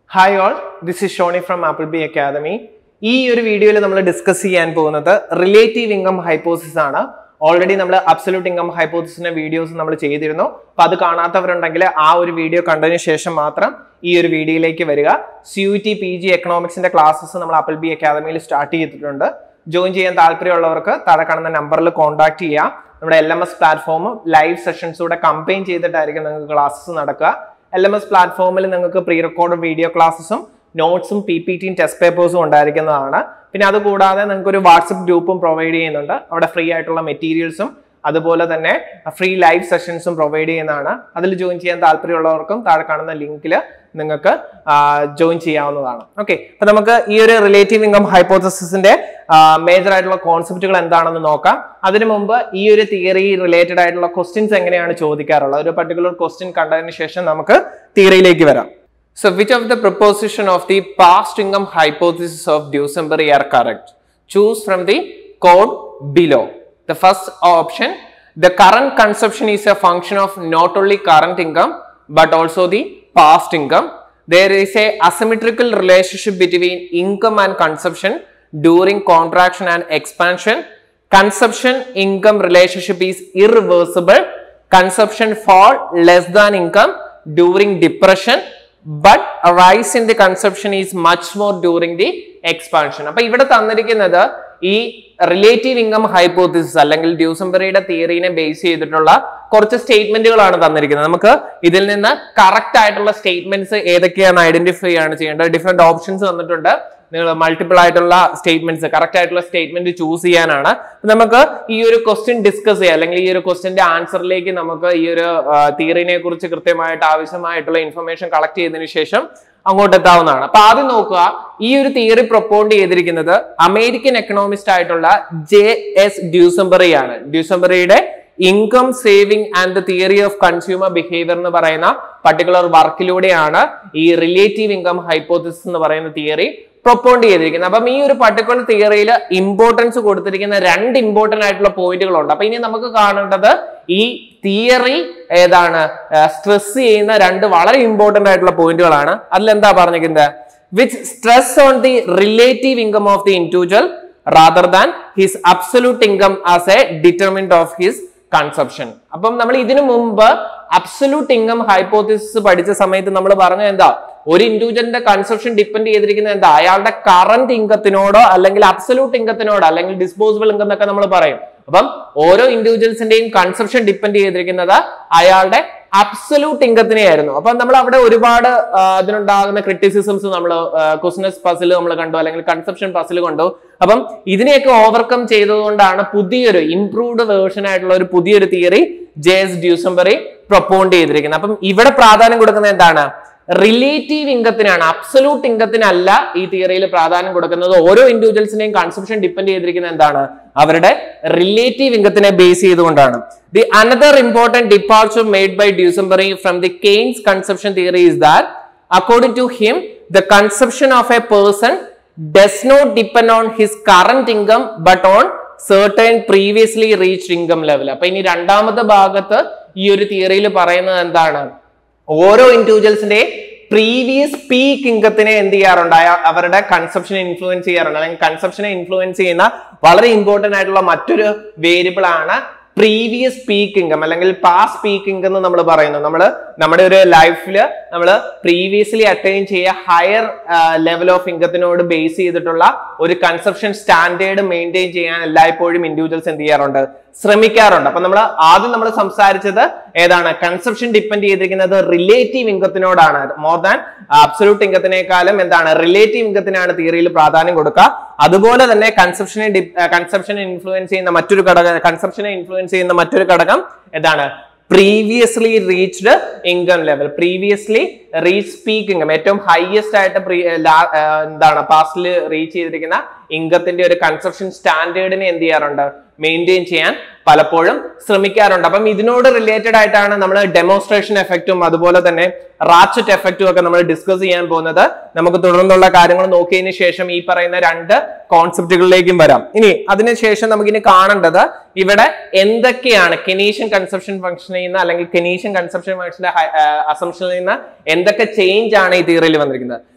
Hi all this is Shony from Apple B Academy ഈ ഒരു വീഡിയോയിൽ നമ്മൾ ഡിസ്കസ് ചെയ്യാൻ പോകുന്നത് റിലേറ്റീവ് ഇൻകം ഹൈപ്പോസിസ് ആണ് ഓൾറെഡി നമ്മൾ അബ്സല്യൂട്ട് ഇൻകം ഹൈപ്പോസിസിന്റെ വീഡിയോസ് നമ്മൾ ചെയ്തിരുന്നു അപ്പൊ അത് കാണാത്തവരുണ്ടെങ്കിൽ ആ ഒരു വീഡിയോ കണ്ടതിന് ശേഷം മാത്രം ഈ ഒരു വീഡിയോയിലേക്ക് വരിക C U T P G എക്കണോമിക്സിന്റെ ക്ലാസ്സസ് നമ്മൾ ആപ്പിൾ ബി അക്കാദമിയിൽ സ്റ്റാർട്ട് ചെയ്തിട്ടുണ്ട് ജോയിൻ ചെയ്യാൻ താല്പര്യമുള്ളവർക്ക് താഴെ കാണുന്ന നമ്പറിൽ കോൺടാക്ട് ചെയ്യാം നമ്മുടെ എൽ എം എസ് പ്ലാറ്റ്ഫോമും ലൈവ് സെഷൻസൂടെ കമ്പൈൻ ചെയ്തിട്ടായിരിക്കും നിങ്ങൾക്ക് ക്ലാസ്സസ് നടക്കുക എൽ എം എസ് പ്ലാറ്റ്ഫോമിൽ നിങ്ങൾക്ക് പ്രീ റെക്കോർഡ് വീഡിയോ ക്ലാസ്സസും നോട്ട്സും പി പി ടിയും ടെസ്റ്റ് പേപ്പേഴ്സും ഉണ്ടായിരിക്കുന്നതാണ് പിന്നെ അതുകൂടാതെ നിങ്ങൾക്ക് ഒരു വാട്സപ്പ് ഗ്രൂപ്പും പ്രൊവൈഡ് ചെയ്യുന്നുണ്ട് അവിടെ ഫ്രീ ആയിട്ടുള്ള മെറ്റീരിയൽസും അതുപോലെ തന്നെ ഫ്രീ ലൈവ് സെഷൻസും പ്രൊവൈഡ് ചെയ്യുന്നതാണ് അതിൽ ജോയിൻ ചെയ്യാൻ താല്പര്യമുള്ളവർക്കും താഴെ കാണുന്ന ലിങ്കിൽ നിങ്ങൾക്ക് ജോയിൻ ചെയ്യാവുന്നതാണ് ഓക്കെ അപ്പൊ നമുക്ക് ഈ ഒരു റിലേറ്റീവ് ഇൻകം ഹൈപ്പോത്തസിന്റെ മേജർ ആയിട്ടുള്ള കോൺസെപ്റ്റുകൾ എന്താണെന്ന് നോക്കാം അതിനു മുമ്പ് ഈ ഒരു തിയറി റിലേറ്റഡ് ആയിട്ടുള്ള ക്വസ്റ്റ്യൻസ് എങ്ങനെയാണ് ചോദിക്കാറുള്ളത് ഒരു പർട്ടിക്കുലർ ക്വസ്റ്റ്യൻ കണ്ടതിന് ശേഷം നമുക്ക് തിയറിയിലേക്ക് വരാം So which of the proposition of the past income hypothesis of Duesenberry are correct? Choose from the code below. The first option, the current consumption is a function of not only current income but also the past income. There is a asymmetrical relationship between income and consumption during contraction and expansion. Consumption income relationship is irreversible. Consumption fall less than income during depression but rise in the consumption is much more during the expansion അപ്പൊ ഇവിടെ തന്നിരിക്കുന്നത് ഈ relative income hypothesis അല്ലെങ്കിൽ ഡ്യൂസംബറിയുടെ തിയറിനെ base ചെയ്തിട്ടുള്ള കുറച്ച് സ്റ്റേറ്റ്മെന്റുകളാണ് തന്നിരിക്കുന്നത് നമുക്ക് ഇതിൽ നിന്ന് കറക്റ്റ് ആയിട്ടുള്ള സ്റ്റേറ്റ്മെന്റ്സ് ഏതൊക്കെയാണ് ഐഡന്റിഫൈ ആണ് ചെയ്യേണ്ടത് ഡിഫറെന്റ് ഓപ്ഷൻസ് തന്നിട്ടുണ്ട് നിങ്ങൾ മൾട്ടിപ്പിൾ ആയിട്ടുള്ള സ്റ്റേറ്റ്മെന്റ്സ് കറക്റ്റ് ആയിട്ടുള്ള സ്റ്റേറ്റ്മെന്റ് ചൂസ് ചെയ്യാനാണ് നമുക്ക് ഈ ഒരു ക്വസ്റ്റ്യൻ ഡിസ്കസ് ചെയ്യാം അല്ലെങ്കിൽ ഈ ഒരു ക്വസ്റ്റ്യന്റെ ആൻസറിലേക്ക് നമുക്ക് ഈ ഒരു തിയറിനെ കുറിച്ച് കൃത്യമായിട്ട് ആവശ്യമായിട്ടുള്ള ഇൻഫർമേഷൻ കളക്ട് ചെയ്തതിനു ശേഷം അങ്ങോട്ട് എത്താവുന്നതാണ് അപ്പൊ ആദ്യം നോക്കുക ഈ ഒരു തിയറി പ്രൊപ്പോണ്ട് ചെയ്തിരിക്കുന്നത് അമേരിക്കൻ എക്കണോമിസ്റ്റ് ആയിട്ടുള്ള ജെ എസ് ഡ്യൂസംബറി ആണ് ഡ്യൂസംബറിയുടെ income saving and the theory of consumer behaviour എന്ന് പറയുന്ന പർട്ടിക്കുലർ വർക്കിലൂടെയാണ് ഈ റിലേറ്റീവ് ഇൻകം ഹൈപ്പോത്തിസിസ് എന്ന് പറയുന്ന തിയറി പ്രൊപ്പോണ്ട് ചെയ്തിരിക്കുന്നത് അപ്പം ഈ ഒരു പർട്ടിക്കുലർ തിയറിയിൽ ഇമ്പോർട്ടൻസ് കൊടുത്തിരിക്കുന്ന രണ്ട് ഇമ്പോർട്ടന്റ് ആയിട്ടുള്ള പോയിന്റുകളുണ്ട് അപ്പൊ ഇനി നമുക്ക് കാണേണ്ടത് ഈ തിയറി ഏതാണ് സ്ട്രെസ് ചെയ്യുന്ന രണ്ട് വളരെ ഇമ്പോർട്ടന്റ് ആയിട്ടുള്ള പോയിന്റുകളാണ് അതിലെന്താ പറഞ്ഞിരിക്കുന്നത് which stress on the relative income of the individual rather than his absolute income as a determinant of his consumption അപ്പം നമ്മൾ ഇതിനു മുമ്പ് അബ്സല്യൂട്ട് ഇൻകം ഹൈപ്പോത്തിസിസ് പഠിച്ച സമയത്ത് നമ്മൾ പറഞ്ഞ എന്താ ഒരു ഇൻഡിവിജ്വലിന്റെ കൺസപ്ഷൻ ഡിപ്പെൻഡ് ചെയ്തിരിക്കുന്നത് എന്താ അയാളുടെ കറന്റ് ഇൻകത്തിനോടോ അല്ലെങ്കിൽ അബ്സല്യൂട്ട് ഇൻകത്തിനോടോ അല്ലെങ്കിൽ ഡിസ്പോസിബിൾ ഇൻകം എന്നൊക്കെ നമ്മൾ പറയും അപ്പം ഓരോ ഇൻഡിവിജ്വൽസിന്റെയും കൺസപ്ഷൻ ഡിപ്പെൻഡ് ചെയ്തിരിക്കുന്നത് അയാളുടെ അബ്സല്യൂട്ട് ഇൻകത്തിനെയായിരുന്നു അപ്പം നമ്മൾ അവിടെ ഒരുപാട് അതിനുണ്ടാകുന്ന ക്രിറ്റിസിസംസ് നമ്മൾ ക്വസ്റ്റ്യൻസ് പസിൽ നമ്മൾ കണ്ടു അല്ലെങ്കിൽ കൺസെപ്ഷൻ പസിൽ കണ്ടു അപ്പം ഇതിനെയൊക്കെ ഓവർകം ചെയ്തതുകൊണ്ടാണ് പുതിയൊരു ഇംപ്രൂവ്ഡ് വേർഷൻ ആയിട്ടുള്ള ഒരു പുതിയൊരു theory J S Duesenberry propound ചെയ്തിരിക്കുന്നത് അപ്പം ഇവിടെ പ്രാധാന്യം കൊടുക്കുന്നത് എന്താണ് റിലേറ്റീവ് ഇൻകത്തിനാണ് അബ്സല്യൂട്ട് ഇൻകത്തിനല്ല ഈ തിയറിയിൽ പ്രാധാന്യം കൊടുക്കുന്നത് ഓരോ ഇൻഡിവിജ്വൽസിന്റെയും കൺസെപ്ഷൻ ഡിപ്പെൻഡ് ചെയ്തിരിക്കുന്നത് എന്താണ് അവരുടെ റിലേറ്റീവ് ഇൻകത്തിനെ ബേസ് ചെയ്തുകൊണ്ടാണ് the another important departure made by Duesenberry from the Keynes consumption theory is that according to him the consumption of a person does not depend on his current income but on certain previously reach income level അപ്പൊ ഇനി രണ്ടാമത്തെ ഭാഗത്ത് ഈ ഒരു തിയറിയിൽ പറയുന്നത് എന്താണ് ഓരോ ഇൻഡിവിജ്വൽസിന്റെ പ്രീവിയസ് പീക്ക് ഇൻകത്തിനെ എന്ത് ചെയ്യാറുണ്ട് അവരുടെ കൺസപ്ഷനെ ഇൻഫ്ലുവൻസ് ചെയ്യാറുണ്ട് അല്ലെങ്കിൽ കൺസപ്ഷനെ ഇൻഫ്ലുവൻസ് ചെയ്യുന്ന വളരെ ഇമ്പോർട്ടന്റ് ആയിട്ടുള്ള മറ്റൊരു വേരിയബിൾ ആണ് പ്രീവിയസ് പീക്ക് ഇൻകം അല്ലെങ്കിൽ പാസ് പീക്ക് ഇൻകം എന്ന് നമ്മൾ പറയുന്നു നമ്മൾ നമ്മുടെ ഒരു ലൈഫിൽ നമ്മൾ പ്രീവിയസ്ലി അറ്റൈൻ ചെയ്യുക ഹയർ ലെവൽ ഓഫ് ഇൻകത്തിനോട് ബേസ് ചെയ്തിട്ടുള്ള ഒരു കൺസപ്ഷൻ സ്റ്റാൻഡേർഡ് മെയിൻറ്റെയിൻ ചെയ്യാൻ എല്ലായ്പ്പോഴും ഇൻഡിവിജ്വൽസ് എന്ത് ചെയ്യാറുണ്ട് ശ്രമിക്കാറുണ്ട് അപ്പൊ നമ്മൾ ആദ്യം നമ്മൾ സംസാരിച്ചത് ഏതാണ് കൺസപ്ഷൻ ഡിപ്പെൻഡ് ചെയ്തിരിക്കുന്നത് റിലേറ്റീവ് ഇൻകത്തിനോടാണ് മോർ ദാൻ അബ്സല്യൂട്ട് ഇൻകത്തിനേക്കാളും എന്താണ് റിലേറ്റീവ് ഇൻകത്തിനാണ് തിയറിയിൽ പ്രാധാന്യം കൊടുക്കുക അതുപോലെ തന്നെ കൺസപ്ഷനെ കൺസപ്ഷനെ ഇൻഫ്ലുവൻസ് ചെയ്യുന്ന മറ്റൊരു ഘടകം കൺസപ്ഷനെ ഇൻഫ്ലുവൻസ് ചെയ്യുന്ന മറ്റൊരു ഘടകം എന്താണ് previously reached income level previously reach peak income ഏറ്റവും ഹയസ്റ്റ് ആയിട്ട് എന്താണ് പാസ്റ്റിൽ റീച്ച് ചെയ്തിരിക്കുന്ന ഇൻകത്തിന്റെ ഒരു കൺസപ്ഷൻ സ്റ്റാൻഡേർഡിനെ എന്ത് ചെയ്യാറുണ്ട് മെയിൻറ്റെയിൻ ചെയ്യാൻ പലപ്പോഴും ശ്രമിക്കാറുണ്ട് അപ്പം ഇതിനോട് റിലേറ്റഡ് ആയിട്ടാണ് നമ്മൾ ഡെമോൺസ്ട്രേഷൻ എഫക്റ്റും അതുപോലെ തന്നെ റാച്ചറ്റ് എഫക്റ്റും ഒക്കെ നമ്മൾ ഡിസ്കസ് ചെയ്യാൻ പോകുന്നത് നമുക്ക് തുടർന്നുള്ള കാര്യങ്ങൾ നോക്കിയതിന് ശേഷം ഈ പറയുന്ന രണ്ട് കോൺസെപ്റ്റുകളിലേക്കും വരാം ഇനി അതിനുശേഷം നമുക്കിനി കാണേണ്ടത് ഇവിടെ എന്തൊക്കെയാണ് കെനീഷ്യൻ കൺസെപ്ഷൻ ഫംഗ്ഷനിൽ നിന്ന് അല്ലെങ്കിൽ കെനീഷ്യൻ കൺസെപ്ഷൻ ഫംഗ്ഷന്റെ അസംഷനിൽ നിന്ന് എന്തൊക്കെ ചേഞ്ച് ആണ് ഈ തിയറിയിൽ വന്നിരിക്കുന്നത്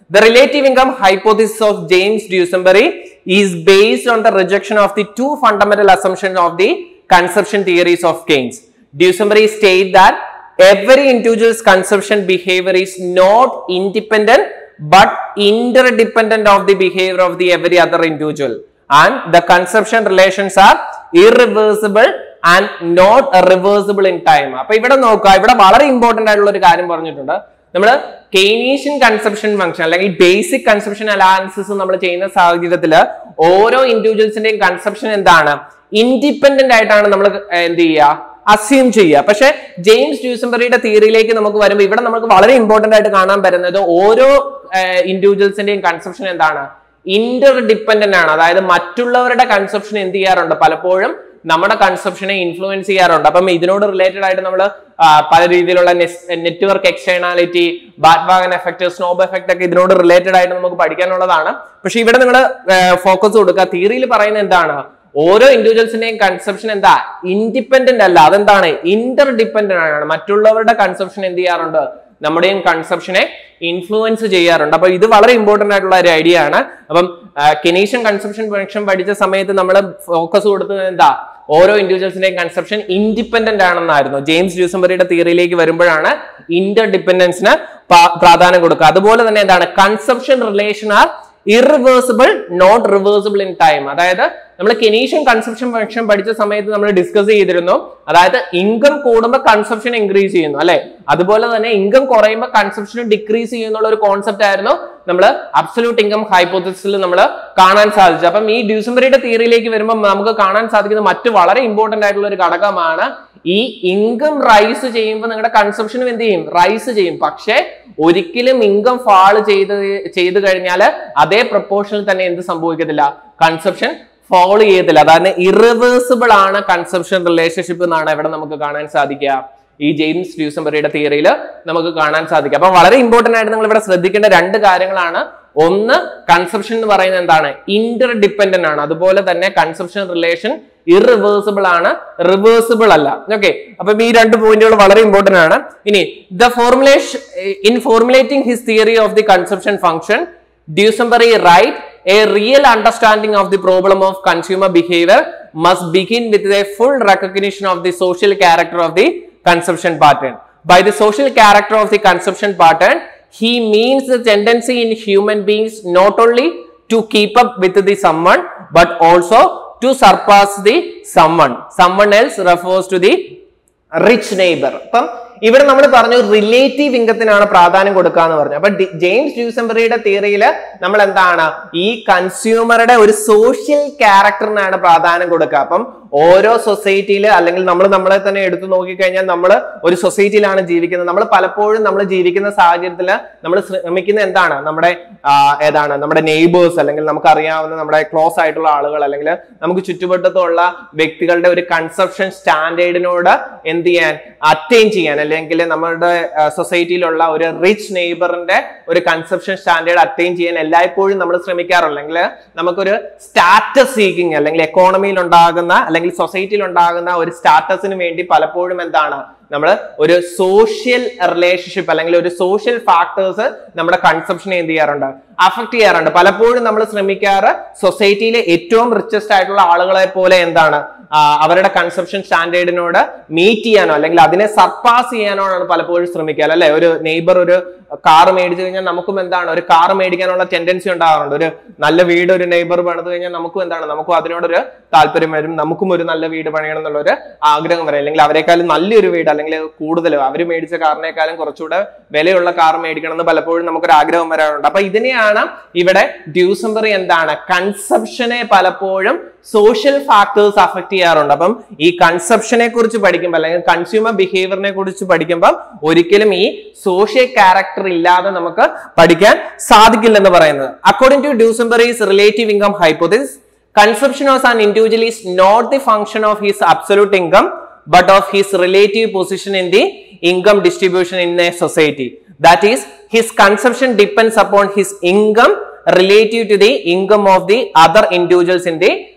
The relative income hypothesis of James Dusenberry is based on the rejection of the two fundamental assumptions of the consumption theories of Keynes. Dusenberry state that every individual's consumption behavior is not independent but interdependent of the behavior of the every other individual and the consumption relations are irreversible and not reversible in time അപ്പൊ ഇവിടെ നോക്കുക ഇവിടെ വളരെ important ആയിട്ടുള്ള ഒരു കാര്യം പറഞ്ഞിട്ടുണ്ട് നമ്മൾ കെയ്നീഷ്യൻ കൺസെപ്ഷൻ ഫംഗ്ഷൻ അല്ലെങ്കിൽ ബേസിക് കൺസെപ്ഷൻ അനാലിസിസ് നമ്മൾ ചെയ്യുന്ന സാഹചര്യത്തിൽ ഓരോ ഇൻഡിവിജ്വൽസിന്റെയും കൺസെപ്ഷൻ എന്താണ് ഇൻഡിപെൻഡന്റ് ആയിട്ടാണ് നമ്മൾ എന്ത് ചെയ്യുക അസ്യൂം ചെയ്യുക പക്ഷെ ജെയിംസ് ഡ്യൂസംബറിയുടെ തിയറിയിലേക്ക് നമുക്ക് വരുമ്പോൾ ഇവിടെ നമുക്ക് വളരെ ഇമ്പോർട്ടന്റ് ആയിട്ട് കാണാൻ പറ്റുന്നത് ഓരോ ഇൻഡിവിജ്വൽസിന്റെയും കൺസെപ്ഷൻ എന്താണ് ഇന്റർ ഡിപ്പെൻഡന്റ് ആണ് അതായത് മറ്റുള്ളവരുടെ കൺസെപ്ഷൻ എന്ത് ചെയ്യാറുണ്ട് പലപ്പോഴും നമ്മുടെ കൺസെപ്ഷനെ ഇൻഫ്ലുവൻസ് ചെയ്യാറുണ്ട് അപ്പം ഇതിനോട് റിലേറ്റഡ് ആയിട്ട് നമ്മൾ പല രീതിയിലുള്ള network externality bandwagon effect snob effect ഒക്കെ ഇതിനോട് റിലേറ്റഡ് ആയിട്ട് നമുക്ക് പഠിക്കാനുള്ളതാണ് പക്ഷെ ഇവിടെ നിങ്ങൾ ഫോക്കസ് കൊടുക്കുക തിയറിയിൽ പറയുന്നത് എന്താണ് ഓരോ ഇൻഡിവിജ്വൽസിന്റെയും കൺസെപ്ഷൻ എന്താ ഇൻഡിപെൻഡന്റ് അല്ല അതെന്താണ് ഇന്റർ ഡിപ്പെൻഡന്റ് ആണ് മറ്റുള്ളവരുടെ കൺസെപ്ഷൻ എന്ത് ചെയ്യാറുണ്ട് നമ്മുടെയും കൺസെപ്ഷനെ ഇൻഫ്ലുവൻസ് ചെയ്യാറുണ്ട് അപ്പൊ ഇത് വളരെ ഇമ്പോർട്ടന്റ് ആയിട്ടുള്ള ഒരു ഐഡിയ ആണ് അപ്പം കെനീഷ്യൻ കൺസെപ്ഷൻ ഫംഗ്ഷൻ പഠിച്ച സമയത്ത് നമ്മൾ ഫോക്കസ് കൊടുത്തത് എന്താ ഓരോ ഇൻഡിവിജ്വൽസിന്റെയും കൺസെപ്ഷൻ ഇൻഡിപെൻഡന്റ് ആണെന്നായിരുന്നു ജെയിംസ് ഡ്യൂസംബറിയുടെ തിയറിയിലേക്ക് വരുമ്പോഴാണ് ഇന്റർ ഡിപ്പെൻഡൻസിന് പ്രാധാന്യം കൊടുക്കുക അതുപോലെ തന്നെ എന്താണ് consumption relation are irreversible not reversible in time അതായത് നമ്മൾ കെനീഷ്യൻ കൺസെപ്ഷൻ ഫംഗ്ഷൻ പഠിച്ച സമയത്ത് നമ്മൾ ഡിസ്കസ് ചെയ്തിരുന്നു അതായത് ഇൻകം കൂടുമ്പോൾ കൺസെപ്ഷൻ ഇൻക്രീസ് ചെയ്യുന്നു അല്ലെ അതുപോലെ തന്നെ ഇൻകം കുറയുമ്പോൾ കൺസെപ്ഷൻ ഡിക്രീസ് ചെയ്യുന്നുള്ള ഒരു കോൺസെപ്റ്റ് ആയിരുന്നു നമ്മൾ അബ്സല്യൂട്ട് ഇൻകം ഹൈപ്പോത്തസിൽ നമ്മൾ കാണാൻ സാധിച്ചു അപ്പം ഈ ഡ്യൂസംബറിയുടെ തിയറിയിലേക്ക് വരുമ്പോൾ നമുക്ക് കാണാൻ സാധിക്കുന്ന മറ്റു വളരെ ഇമ്പോർട്ടന്റ് ആയിട്ടുള്ള ഒരു ഘടകമാണ് ഈ ഇൻകം റൈസ് ചെയ്യുമ്പോൾ നിങ്ങളുടെ കൺസെപ്ഷനും എന്ത് ചെയ്യും റൈസ് ചെയ്യും പക്ഷേ ഒരിക്കലും ഇൻകം ഫാൾ ചെയ്ത് ചെയ്ത് കഴിഞ്ഞാൽ അതേ പ്രപ്പോർഷനിൽ തന്നെ എന്ത് സംഭവിക്കത്തില്ല കൺസെപ്ഷൻ ഫോളോ ചെയ്യത്തില്ല അതായത് ഇറിവേഴ്സിബിൾ ആണ് കൺസെപ്ഷൻ റിലേഷൻഷിപ്പ് എന്നാണ് ഇവിടെ നമുക്ക് കാണാൻ സാധിക്കുക ഈ ജെയിംസ് ഡ്യൂസംബറിയുടെ തിയറിയിൽ നമുക്ക് കാണാൻ സാധിക്കും അപ്പൊ വളരെ ഇമ്പോർട്ടന്റ് ആയിട്ട് നിങ്ങൾ ഇവിടെ ശ്രദ്ധിക്കേണ്ട രണ്ട് കാര്യങ്ങളാണ് ഒന്ന് കൺസെപ്ഷൻ എന്ന് പറയുന്നത് എന്താണ് ഇന്റർ ഡിപ്പെൻഡന്റ് ആണ് അതുപോലെ തന്നെ കൺസെപ്ഷൻ റിലേഷൻ ഇറിവേഴ്സിബിൾ ആണ് റിവേഴ്സിബിൾ അല്ല ഓക്കെ അപ്പൊ ഈ രണ്ട് പോയിന്റുകൾ വളരെ ഇമ്പോർട്ടന്റ് ആണ് ഇനി the formulation in formulating his theory of the consumption function Duesenberry write a real understanding of the problem of consumer behavior must begin with a full recognition of the social character of the consumption pattern. By the social character of the consumption pattern, he means the tendency in human beings not only to keep up with the someone but also to surpass the someone. Someone else refers to the rich neighbour അപ്പം ഇവിടെ നമ്മൾ പറഞ്ഞു relative ഇൻകത്തിനാണ് പ്രാധാന്യം കൊടുക്കുക എന്ന് പറഞ്ഞു അപ്പൊ James ഡ്യൂസംബറിയുടെ തിയറിയിൽ നമ്മൾ എന്താണ് ഈ കൺസ്യൂമറുടെ ഒരു സോഷ്യൽ ക്യാരക്ടറിനാണ് പ്രാധാന്യം കൊടുക്കുക അപ്പം ഓരോ സൊസൈറ്റിയിൽ അല്ലെങ്കിൽ നമ്മൾ നമ്മളെ തന്നെ എടുത്തു നോക്കിക്കഴിഞ്ഞാൽ നമ്മൾ ഒരു സൊസൈറ്റിയിലാണ് ജീവിക്കുന്നത് നമ്മൾ പലപ്പോഴും നമ്മൾ ജീവിക്കുന്ന സാഹചര്യത്തിൽ നമ്മൾ ശ്രമിക്കുന്ന എന്താണ് നമ്മുടെ ഏതാണ് നമ്മുടെ നെയ്ബേഴ്സ് അല്ലെങ്കിൽ നമുക്ക് അറിയാവുന്ന നമ്മുടെ ക്ലോസ് ആയിട്ടുള്ള ആളുകൾ അല്ലെങ്കിൽ നമുക്ക് ചുറ്റുവട്ടത്തുള്ള വ്യക്തികളുടെ ഒരു കൺസെപ്ഷൻ സ്റ്റാൻഡേർഡിനോട് എന്ത് ചെയ്യാൻ അറ്റൈൻ ചെയ്യാൻ അല്ലെങ്കിൽ നമ്മുടെ സൊസൈറ്റിയിലുള്ള ഒരു റിച്ച് നെയ്ബറിന്റെ ഒരു കൺസെപ്ഷൻ സ്റ്റാൻഡേർഡ് അറ്റൈൻ ചെയ്യാൻ എല്ലായ്പ്പോഴും നമ്മൾ ശ്രമിക്കാറുണ്ട് അല്ലെങ്കിൽ നമുക്കൊരു സ്റ്റാറ്റസ് സീക്കിങ് അല്ലെങ്കിൽ എക്കോണമിയിൽ ഉണ്ടാകുന്ന അല്ലെങ്കിൽ സൊസൈറ്റിയിൽ ഉണ്ടാകുന്ന ഒരു സ്റ്റാറ്റസിന് വേണ്ടി പലപ്പോഴും എന്താണ് നമ്മൾ ഒരു സോഷ്യൽ റിലേഷൻഷിപ്പ് അല്ലെങ്കിൽ ഒരു സോഷ്യൽ ഫാക്ടേഴ്സ് നമ്മുടെ കൺസെപ്ഷനെ എന്ത് ചെയ്യാറുണ്ട് അഫക്ട് ചെയ്യാറുണ്ട് പലപ്പോഴും നമ്മൾ ശ്രമിക്കാറ് സൊസൈറ്റിയിലെ ഏറ്റവും റിച്ചസ്റ്റ് ആയിട്ടുള്ള ആളുകളെ പോലെ എന്താണ് അവരുടെ കൺസെപ്ഷൻ സ്റ്റാൻഡേർഡിനോട് മീറ്റ് ചെയ്യാനോ അല്ലെങ്കിൽ അതിനെ സർപ്പാസ് ചെയ്യാനോ ആണ് പലപ്പോഴും ശ്രമിക്കുക അല്ലെ ഒരു നെയ്ബർ ഒരു കാർ മേടിച്ചു കഴിഞ്ഞാൽ നമുക്കും എന്താണ് ഒരു കാർ മേടിക്കാനുള്ള ടെൻഡൻസി ഉണ്ടാകാറുണ്ട് ഒരു നല്ല വീട് ഒരു നെയ്ബർ പണിത് കഴിഞ്ഞാൽ നമുക്കും എന്താണ് നമുക്കും അതിനോടൊരു താല്പര്യം വരും നമുക്കും ഒരു നല്ല വീട് പണിയണം എന്നുള്ള ഒരു ആഗ്രഹം വരും അല്ലെങ്കിൽ അവരെക്കാളും നല്ലൊരു വീട് അല്ലെങ്കിൽ കൂടുതൽ അവർ മേടിച്ച കാറിനേക്കാളും കുറച്ചുകൂടെ വിലയുള്ള കാർ മേടിക്കണം എന്ന് പലപ്പോഴും നമുക്കൊരു ആഗ്രഹം വരാറുണ്ട് അപ്പൊ ഇതിനെയാണ് ഇവിടെ ഡ്യൂസംബറി എന്താണ് കൺസെപ്ഷനെ പലപ്പോഴും സോഷ്യൽ ഫാക്ടേഴ്സ് അഫക്ട് ചെയ്യാറുണ്ട് അപ്പം ഈ കൺസെപ്ഷനെ കുറിച്ച് പഠിക്കുമ്പോൾ അല്ലെങ്കിൽ കൺസ്യൂമർ ബിഹേവിയറിനെ കുറിച്ച് പഠിക്കുമ്പോൾ ഒരിക്കലും ഈ സോഷ്യൽ ക്യാരക്ടർ ഇല്ലാതെ നമുക്ക് പഠിക്കാൻ സാധിക്കില്ലെന്ന് പറയുന്നത് according to Duesenberry's relative income hypothesis consumption of an individual is not the function of his absolute income but of his relative position in the income distribution in a society. That is, his consumption depends upon his income relative to the income of the other individuals in the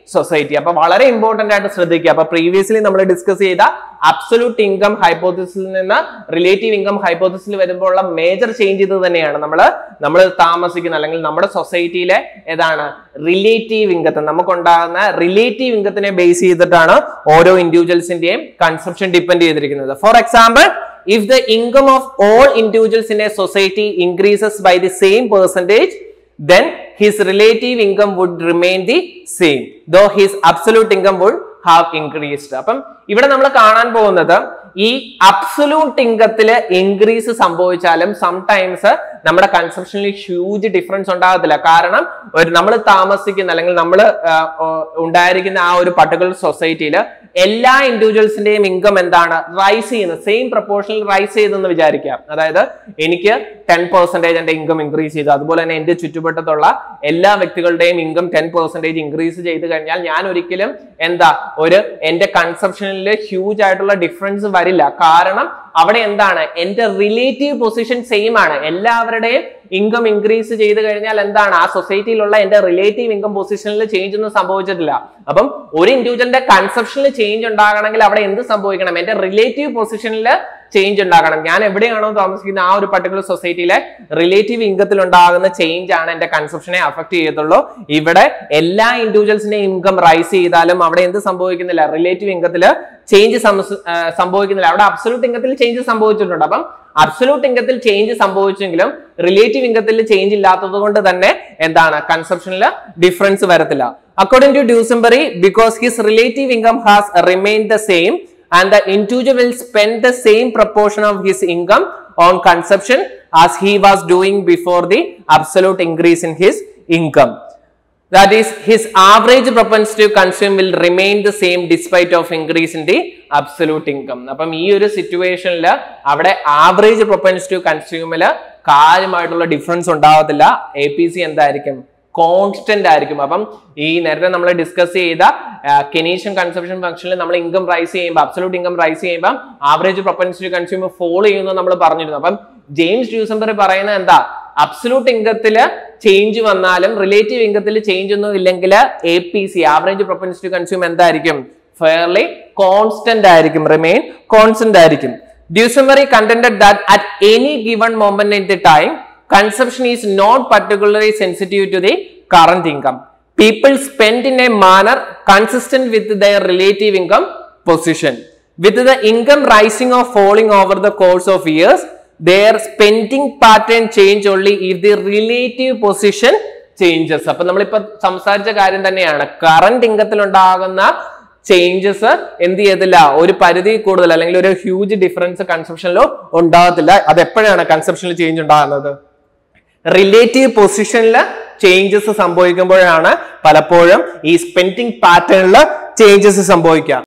society അപ്പൊ വളരെ important ആയിട്ട് ശ്രദ്ധിക്കുക അപ്പൊ previously നമ്മൾ discuss ചെയ്ത absolute income ഹൈപ്പോസിസിൽ നിന്ന് relative income ഹൈപ്പോസിസിൽ വരുമ്പോൾ ഉള്ള മേജർ ചേഞ്ച് ഇത് തന്നെയാണ് നമ്മൾ നമ്മൾ താമസിക്കുന്ന അല്ലെങ്കിൽ നമ്മുടെ സൊസൈറ്റിയിലെ ഏതാണ് റിലേറ്റീവ് ഇൻകത്തെ നമുക്കുണ്ടാകുന്ന റിലേറ്റീവ് ഇൻകത്തിനെ ബേസ് ചെയ്തിട്ടാണ് ഓരോ ഇൻഡിവിജ്വൽസിന്റെയും കൺസംഷൻ ഡിപ്പെൻഡ് ചെയ്തിരിക്കുന്നത് for example if the income of all individuals in a society increases by the same percentage then his relative income would remain the same though his absolute income would have increased അപ്പം ഇവിടെ നമ്മൾ കാണാൻ പോകുന്നത് ഈ absolute ഇൻകത്തില് increase സംഭവിച്ചാലും sometimes നമ്മുടെ കൺസംഷനിൽ ഹ്യൂജ് ഡിഫറൻസ് ഉണ്ടാകത്തില്ല കാരണം ഒരു നമ്മൾ താമസിക്കുന്ന അല്ലെങ്കിൽ നമ്മൾ ഉണ്ടായിരിക്കുന്ന ആ ഒരു പർട്ടിക്കുലർ സൊസൈറ്റിയിൽ എല്ലാ ഇൻഡിവിജ്വൽസിന്റെയും ഇൻകം എന്താണ് റൈസ് ചെയ്യുന്നത് സെയിം പ്രപ്പോർഷനിൽ റൈസ് ചെയ്തെന്ന് വിചാരിക്കാം അതായത് എനിക്ക് ടെൻ പെർസെന്റേജ് എന്റെ ഇൻകം ഇൻക്രീസ് ചെയ്തു അതുപോലെ തന്നെ എന്റെ ചുറ്റുവട്ടത്തുള്ള എല്ലാ വ്യക്തികളുടെയും ഇൻകം ടെൻ പെർസെന്റേജ് ഇൻക്രീസ് ചെയ്ത് കഴിഞ്ഞാൽ ഞാൻ ഒരിക്കലും എന്താ ഒരു എന്റെ കൺസപ്ഷനിൽ ഹ്യൂജ് ആയിട്ടുള്ള ഡിഫറൻസ് വരില്ല കാരണം അവിടെ എന്താണ് എന്റെ റിലേറ്റീവ് പൊസിഷൻ സെയിം ആണ് എല്ലാവരുടെയും ഇൻകം ഇൻക്രീസ് ചെയ്ത് കഴിഞ്ഞാൽ എന്താണ് ആ സൊസൈറ്റിയിലുള്ള എന്റെ റിലേറ്റീവ് ഇൻകം പൊസിഷനിൽ ചേഞ്ച് ഒന്നും സംഭവിച്ചിട്ടില്ല അപ്പം ഒരു ഇൻഡിവിജ്വലിന്റെ കൺസെപ്ഷനിൽ ചേഞ്ച് ഉണ്ടാകണമെങ്കിൽ അവിടെ എന്ത് സംഭവിക്കണം എന്റെ റിലേറ്റീവ് പൊസിഷനിൽ ചേഞ്ച് ഉണ്ടാകണം ഞാൻ എവിടെയാണോ താമസിക്കുന്ന ആ ഒരു പർട്ടിക്കുലർ സൊസൈറ്റിയിലെ റിലേറ്റീവ് ഇൻകത്തിൽ ഉണ്ടാകുന്ന ചേഞ്ച് ആണ് എന്റെ കൺസെപ്ഷനെ അഫക്ട് ചെയ്യത്തുള്ളൂ ഇവിടെ എല്ലാ ഇൻഡിവിജ്വൽസിന്റെ ഇൻകം റൈസ് ചെയ്താലും അവിടെ എന്ത് സംഭവിക്കുന്നില്ല റിലേറ്റീവ് ഇൻകത്തിൽ ചേഞ്ച് സംഭവിക്കുന്നില്ല അവിടെ അബ്സൊല്യൂട്ട് ഇൻകത്തിൽ ചേഞ്ച് സംഭവിച്ചിട്ടുണ്ട് അപ്പം അബ്സൊല്യൂട്ട് ഇൻകത്തിൽ ചേഞ്ച് സംഭവിച്ചെങ്കിലും റിലേറ്റീവ് ഇൻകത്തിൽ ചേഞ്ച് ഇല്ലാത്തത് കൊണ്ട് തന്നെ എന്താണ് കൺസെപ്ഷനിൽ ഡിഫറൻസ് വരത്തില്ല according to Duesenberry because his relative income has remain the same and the individual will spend the same proportion of his income on consumption as he was doing before the absolute increase in his income. That is, his average propensity to consume will remain the same despite of increase in the absolute income. അപ്പം ഈ ഒരു സിറ്റുവേഷനിൽ അവിടെ average propensity to കൺസ്യൂമില് കാര്യമായിട്ടുള്ള difference ഉണ്ടാവത്തില്ല A P C എന്തായിരിക്കും constant ആയിരിക്കും അപ്പം ഈ നേരത്തെ നമ്മൾ ഡിസ്കസ് ചെയ്ത കെനീഷ്യൻ കൺസപ്ഷൻ ഫംഗ്ഷനിൽ നമ്മൾ ഇൻകം റൈസ് ചെയ്യുമ്പോൾ അബ്സലൂട്ട് ഇൻകം റൈസ് ചെയ്യുമ്പോൾ ആവറേജ് പ്രൊപ്പൻസിറ്റി കൺസ്യൂമർ ഫോളോ ചെയ്യുന്നു നമ്മൾ പറഞ്ഞിരുന്നു അപ്പം ജെയിംസ് ഡ്യൂസംബർ പറയുന്നത് എന്താ അബ്സലൂട്ട് ഇൻകത്തില് ചേഞ്ച് വന്നാലും റിലേറ്റീവ് ഇൻകത്തിൽ ചേഞ്ച് ഒന്നും ഇല്ലെങ്കിൽ A P C average propensity consume എന്തായിരിക്കും ഫെയർലി കോൺസ്റ്റന്റ് ആയിരിക്കും റിമെയിൻ കോൺസ്റ്റന്റ് ആയിരിക്കും Duesenberry contented that at any given moment in the time consumption is not particularly sensitive to the current income. People spend in a manner consistent with their relative income position. With the income rising or falling over the course of years, their spending pattern change only if the relative position changes. അപ്പൊ നമ്മളിപ്പോ സംസാരിച്ച കാര്യം തന്നെയാണ് current ഇൻകത്തിൽ ഉണ്ടാകുന്ന changes എന്ത് ചെയ്യത്തില്ല ഒരു പരിധി കൂടുതൽ അല്ലെങ്കിൽ ഒരു ഹ്യൂജ് ഡിഫറൻസ് കൺസെപ്ഷനിലോ ഉണ്ടാകത്തില്ല അത് എപ്പോഴാണ് കൺസെപ്ഷനിൽ ചേഞ്ച് ഉണ്ടാകുന്നത് റിലേറ്റീവ് പൊസിഷനിൽ ചേഞ്ചസ് സംഭവിക്കുമ്പോഴാണ് പലപ്പോഴും ഈ സ്പെൻഡിങ് പാറ്റേണിൽ ചേഞ്ചസ് സംഭവിക്കുക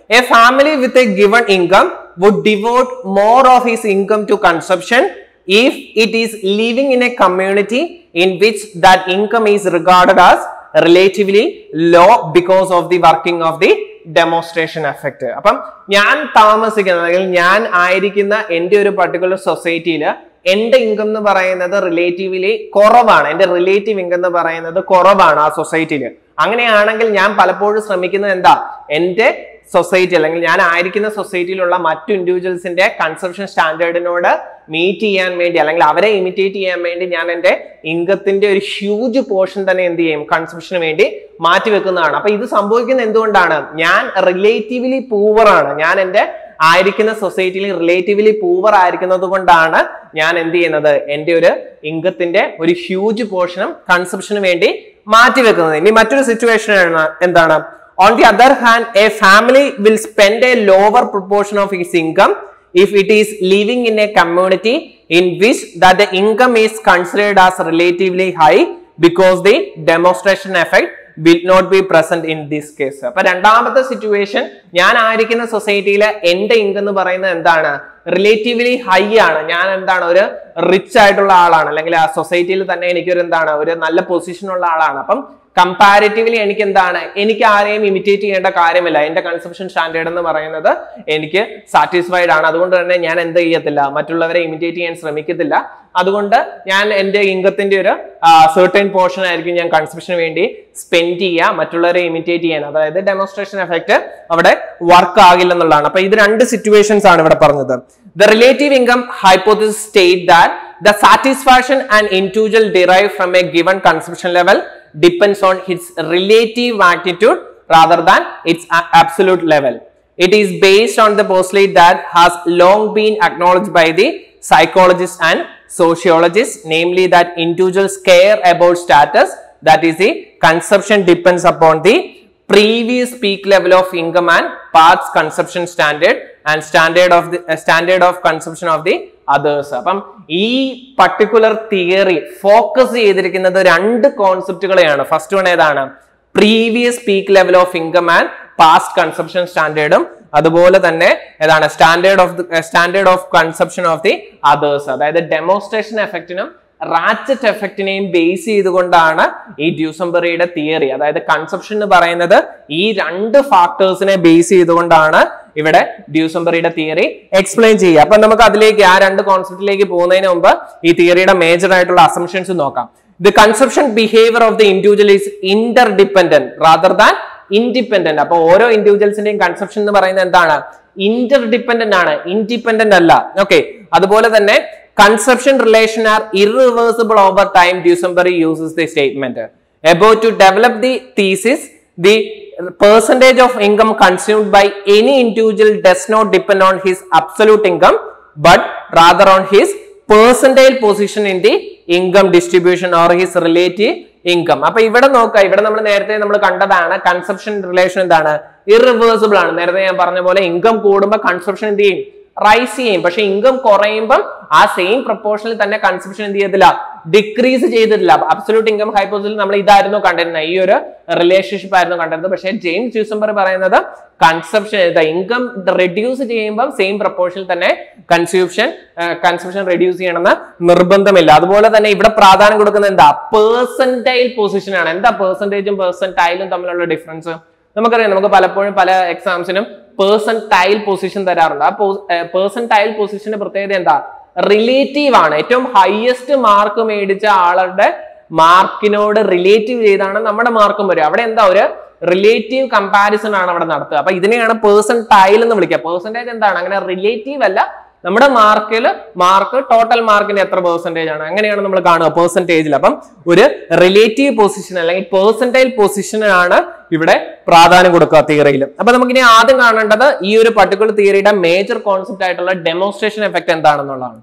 a family with a given income would devote more of his income to consumption if it is living in a community in which that income is regarded as relatively low because of the working of the demonstration effect അപ്പം ഞാൻ താമസിക്കുന്ന അല്ലെങ്കിൽ ഞാൻ ആയിരിക്കുന്ന എൻ്റെ ഒരു particular സൊസൈറ്റിയിൽ എൻ്റെ ഇൻകം എന്ന് പറയുന്നത് റിലേറ്റീവ്ലി കുറവാണ് എൻ്റെ റിലേറ്റീവ് ഇൻകം എന്ന് പറയുന്നത് കുറവാണ് ആ സൊസൈറ്റിയിൽ അങ്ങനെയാണെങ്കിൽ ഞാൻ പലപ്പോഴും ശ്രമിക്കുന്നത് എന്താ എൻ്റെ സൊസൈറ്റി അല്ലെങ്കിൽ ഞാൻ ആയിരിക്കുന്ന സൊസൈറ്റിയിലുള്ള മറ്റു ഇൻഡിവിജ്വൽസിന്റെ കൺസപ്ഷൻ സ്റ്റാൻഡേർഡിനോട് മീറ്റ് ചെയ്യാൻ വേണ്ടി അല്ലെങ്കിൽ അവരെ ഇമിറ്റേറ്റ് ചെയ്യാൻ വേണ്ടി ഞാൻ എൻ്റെ ഇൻകത്തിന്റെ ഒരു ഹ്യൂജ് പോർഷൻ തന്നെ എന്ത് ചെയ്യും കൺസപ്ഷന് വേണ്ടി മാറ്റി വെക്കുന്നതാണ് അപ്പൊ ഇത് സംഭവിക്കുന്നത് എന്തുകൊണ്ടാണ് ഞാൻ റിലേറ്റീവ്ലി പൂവറാണ് ഞാൻ എൻ്റെ ആയിരിക്കുന്ന സൊസൈറ്റിയിൽ റിലേറ്റീവ്ലി പൂവർ ആയിരിക്കുന്നത് കൊണ്ടാണ് ഞാൻ എന്ത് ചെയ്യുന്നത് എൻ്റെ ഒരു ഇൻകത്തിന്റെ ഒരു ഹ്യൂജ് പോർഷനും കൺസപ്ഷന് വേണ്ടി മാറ്റി വെക്കുന്നത് ഇനി മറ്റൊരു സിറ്റുവേഷൻ എന്താണ് On the other hand, a family will spend a lower proportion of its income if it is living in a community in which that the income is considered as relatively high because the demonstration effect will not be present in this case. അപ്പൊ രണ്ടാമത്തെ situation ഞാൻ ആയിരിക്കുന്ന സൊസൈറ്റിയിൽ എന്റെ income എന്ന് പറയുന്നത് എന്താണ് relatively high ആണ് ഞാൻ എന്താണ് ഒരു റിച്ച് ആയിട്ടുള്ള ആളാണ് അല്ലെങ്കിൽ ആ സൊസൈറ്റിയിൽ തന്നെ എനിക്കൊരു എന്താണ് ഒരു നല്ല പൊസിഷൻ ഉള്ള ആളാണ് അപ്പം കമ്പാരിറ്റീവ്ലി എനിക്ക് എന്താണ് എനിക്ക് ആരെയും ഇമിറ്റേറ്റ് ചെയ്യേണ്ട കാര്യമില്ല എന്റെ കൺസപ്ഷൻ സ്റ്റാൻഡേർഡ് എന്ന് പറയുന്നത് എനിക്ക് സാറ്റിസ്ഫൈഡ് ആണ് അതുകൊണ്ട് തന്നെ ഞാൻ എന്ത് ചെയ്യത്തില്ല മറ്റുള്ളവരെ ഇമിറ്റേറ്റ് ചെയ്യാൻ ശ്രമിക്കത്തില്ല അതുകൊണ്ട് ഞാൻ എൻ്റെ ഇൻകത്തിന്റെ ഒരു സെർട്ടൈൻ പോർഷൻ ആയിരിക്കും ഞാൻ കൺസപ്ഷന് വേണ്ടി സ്പെൻഡ് ചെയ്യുക മറ്റുള്ളവരെ ഇമിറ്റേറ്റ് ചെയ്യാൻ അതായത് ഡെമോൺസ്ട്രേഷൻ എഫക്ട് അവിടെ വർക്ക് ആകില്ല എന്നുള്ളതാണ് അപ്പൊ ഇത് രണ്ട് സിറ്റുവേഷൻസ് ആണ് ഇവിടെ പറഞ്ഞത് the relative income hypothesis state that the satisfaction and individual derive from a given consumption level depends on its relative magnitude rather than its a- absolute level. It is based on the postulate that has long been acknowledged by the psychologists and sociologists, namely that individuals care about status, that is the consumption depends upon the previous peak level of income and past consumption standard and standard of the uh, standard of consumption of the others അപ്പം ഈ particular theory focus ചെയ്തിരിക്കുന്നത് രണ്ട് കോൺസെപ്റ്റുകളെയാണ് first one ഏതാണ് previous peak level of income and past consumption സ്റ്റാൻഡേർഡും അതുപോലെ തന്നെ ഏതാണ് standard of standard of consumption of the others അതായത് ഡെമോൺസ്ട്രേഷൻ എഫക്റ്റിനും റാച്ചറ്റ് എഫക്റ്റിനെയും ബേസ് ചെയ്തുകൊണ്ടാണ് ഈ ഡ്യൂസംബറിയുടെ തിയറി അതായത് കൺസപ്ഷൻ എന്ന് പറയുന്നത് ഈ രണ്ട് ഫാക്ടേഴ്സിനെ ബേസ് ചെയ്തുകൊണ്ടാണ് ഇവിടെ ഡ്യൂസംബറിയുടെ തിയറി എക്സ്പ്ലെയിൻ ചെയ്യുക അപ്പൊ നമുക്ക് അതിലേക്ക് ആ രണ്ട് കോൺസെപ്റ്റിലേക്ക് പോകുന്നതിന് മുമ്പ് ഈ തിയറിയുടെ മേജർ ആയിട്ടുള്ള അസംഷൻസ് നോക്കാം the consumption behaviour of the individual is inter dependent rather than independent അപ്പൊ ഓരോ ഇൻഡിവിജ്വൽസിന്റെയും കൺസപ്ഷൻ എന്ന് പറയുന്നത് എന്താണ് ഇന്റർ ഡിപ്പെൻഡന്റ് ആണ് ഇൻഡിപെൻഡന്റ് അല്ല ഓക്കെ അതുപോലെ തന്നെ consumption relation are irreversible over time Duesenberry uses the statement about to develop the thesis the percentage of income consumed by any individual does not depend on his absolute income but rather on his percentile position in the income distribution or his relative income അപ്പൊ ഇവിടെ നോക്കുക ഇവിടെ നമ്മൾ നേരത്തെ നമ്മൾ കണ്ടതാണ് consumption relation എന്താണ് irreversible ആണ് നേരത്തെ ഞാൻ പറഞ്ഞ പോലെ ഇൻകം കൂടുമ്പോൾ കൺസപ്ഷൻ എന്ത് ചെയ്യും റൈസ് ചെയ്യും പക്ഷെ ഇൻകം കുറയുമ്പം ആ സെയിം പ്രപ്പോർഷനിൽ തന്നെ കൺസപ്ഷൻ എന്ത് ചെയ്യത്തില്ല ഡിക്രീസ് ചെയ്തിട്ടില്ല അബ്സൊല്യൂട്ട് ഇൻകം ഹൈപ്പോസിൽ നമ്മൾ ഇതായിരുന്നു കണ്ടിരുന്നത് ഈ ഒരു റിലേഷൻഷിപ്പ് ആയിരുന്നു കണ്ടിരുന്നത് പക്ഷേ ജെയിംസ് ഡിസംബർ പറയുന്നത് കൺസപ്ഷൻ ഇൻകം റെഡ്യൂസ് ചെയ്യുമ്പോൾ സെയിം പ്രപ്പോർഷനിൽ തന്നെ കൺസ്യൂപ്ഷൻ കൺസപ്ഷൻ റെഡ്യൂസ് ചെയ്യണമെന്ന് നിർബന്ധമില്ല അതുപോലെ തന്നെ ഇവിടെ പ്രാധാന്യം കൊടുക്കുന്നത് എന്താ പേഴ്സൻറ്റൈൽ പൊസിഷൻ ആണ് എന്താ പേഴ്സൻറ്റേജും പേഴ്സൻറ്റൈലും തമ്മിലുള്ള ഡിഫറൻസ് നമുക്കറിയാം നമുക്ക് പലപ്പോഴും പല എക്സാംസിനും പേഴ്സൺ ടൈൽ പൊസിഷൻ തരാറുണ്ട് ആ പേഴ്സൺ ടൈൽ പൊസിഷന്റെ പ്രത്യേകത എന്താ റിലേറ്റീവ് ആണ് ഏറ്റവും ഹയസ്റ്റ് മാർക്ക് മേടിച്ച ആളുടെ മാർക്കിനോട് റിലേറ്റീവ് ചെയ്താണ് നമ്മുടെ മാർക്കും വരിക അവിടെ എന്താ ഒരു റിലേറ്റീവ് കമ്പാരിസൺ ആണ് അവിടെ നടത്തുക അപ്പൊ ഇതിനെയാണ് പേഴ്സൺ ടൈൽ എന്ന് വിളിക്കുക പേഴ്സൻറ്റേജ് എന്താണ് അങ്ങനെ റിലേറ്റീവ് അല്ല നമ്മുടെ മാർക്കിൽ മാർക്ക് ടോട്ടൽ മാർക്കിന്റെ എത്ര പെർസെന്റേജ് ആണ് അങ്ങനെയാണ് നമ്മൾ കാണുക പെർസെന്റേജിൽ അപ്പം ഒരു റിലേറ്റീവ് പൊസിഷൻ അല്ലെങ്കിൽ പേഴ്സൻറ്റൈൽ പൊസിഷനാണ് ഇവിടെ പ്രാധാന്യം കൊടുക്കുക തിയറിയിൽ അപ്പൊ നമുക്കിനി ആദ്യം കാണേണ്ടത് ഈ ഒരു പർട്ടിക്കുലർ തിയറിയുടെ മേജർ കോൺസെപ്റ്റ് ആയിട്ടുള്ള ഡെമോൺസ്ട്രേഷൻ എഫക്ട് എന്താണെന്നുള്ളതാണ്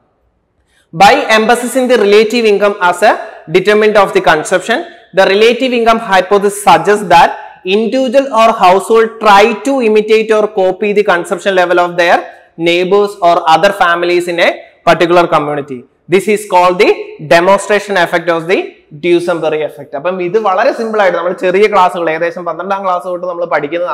by emphasizing the relative income as a determinant of the consumption the relative income hypothesis suggests that individual or household try to imitate or copy the consumption level of their neighbors or other families in a particular community this is called the demonstration effect of the Duesenberry effect അപ്പം ഇത് വളരെ simple ആയിട്ട് നമ്മൾ ചെറിയ ക്ലാസ്സുകൾ ഏകദേശം പന്ത്രണ്ടാം class തൊട്ട് നമ്മൾ പഠിക്കുന്നതാണ്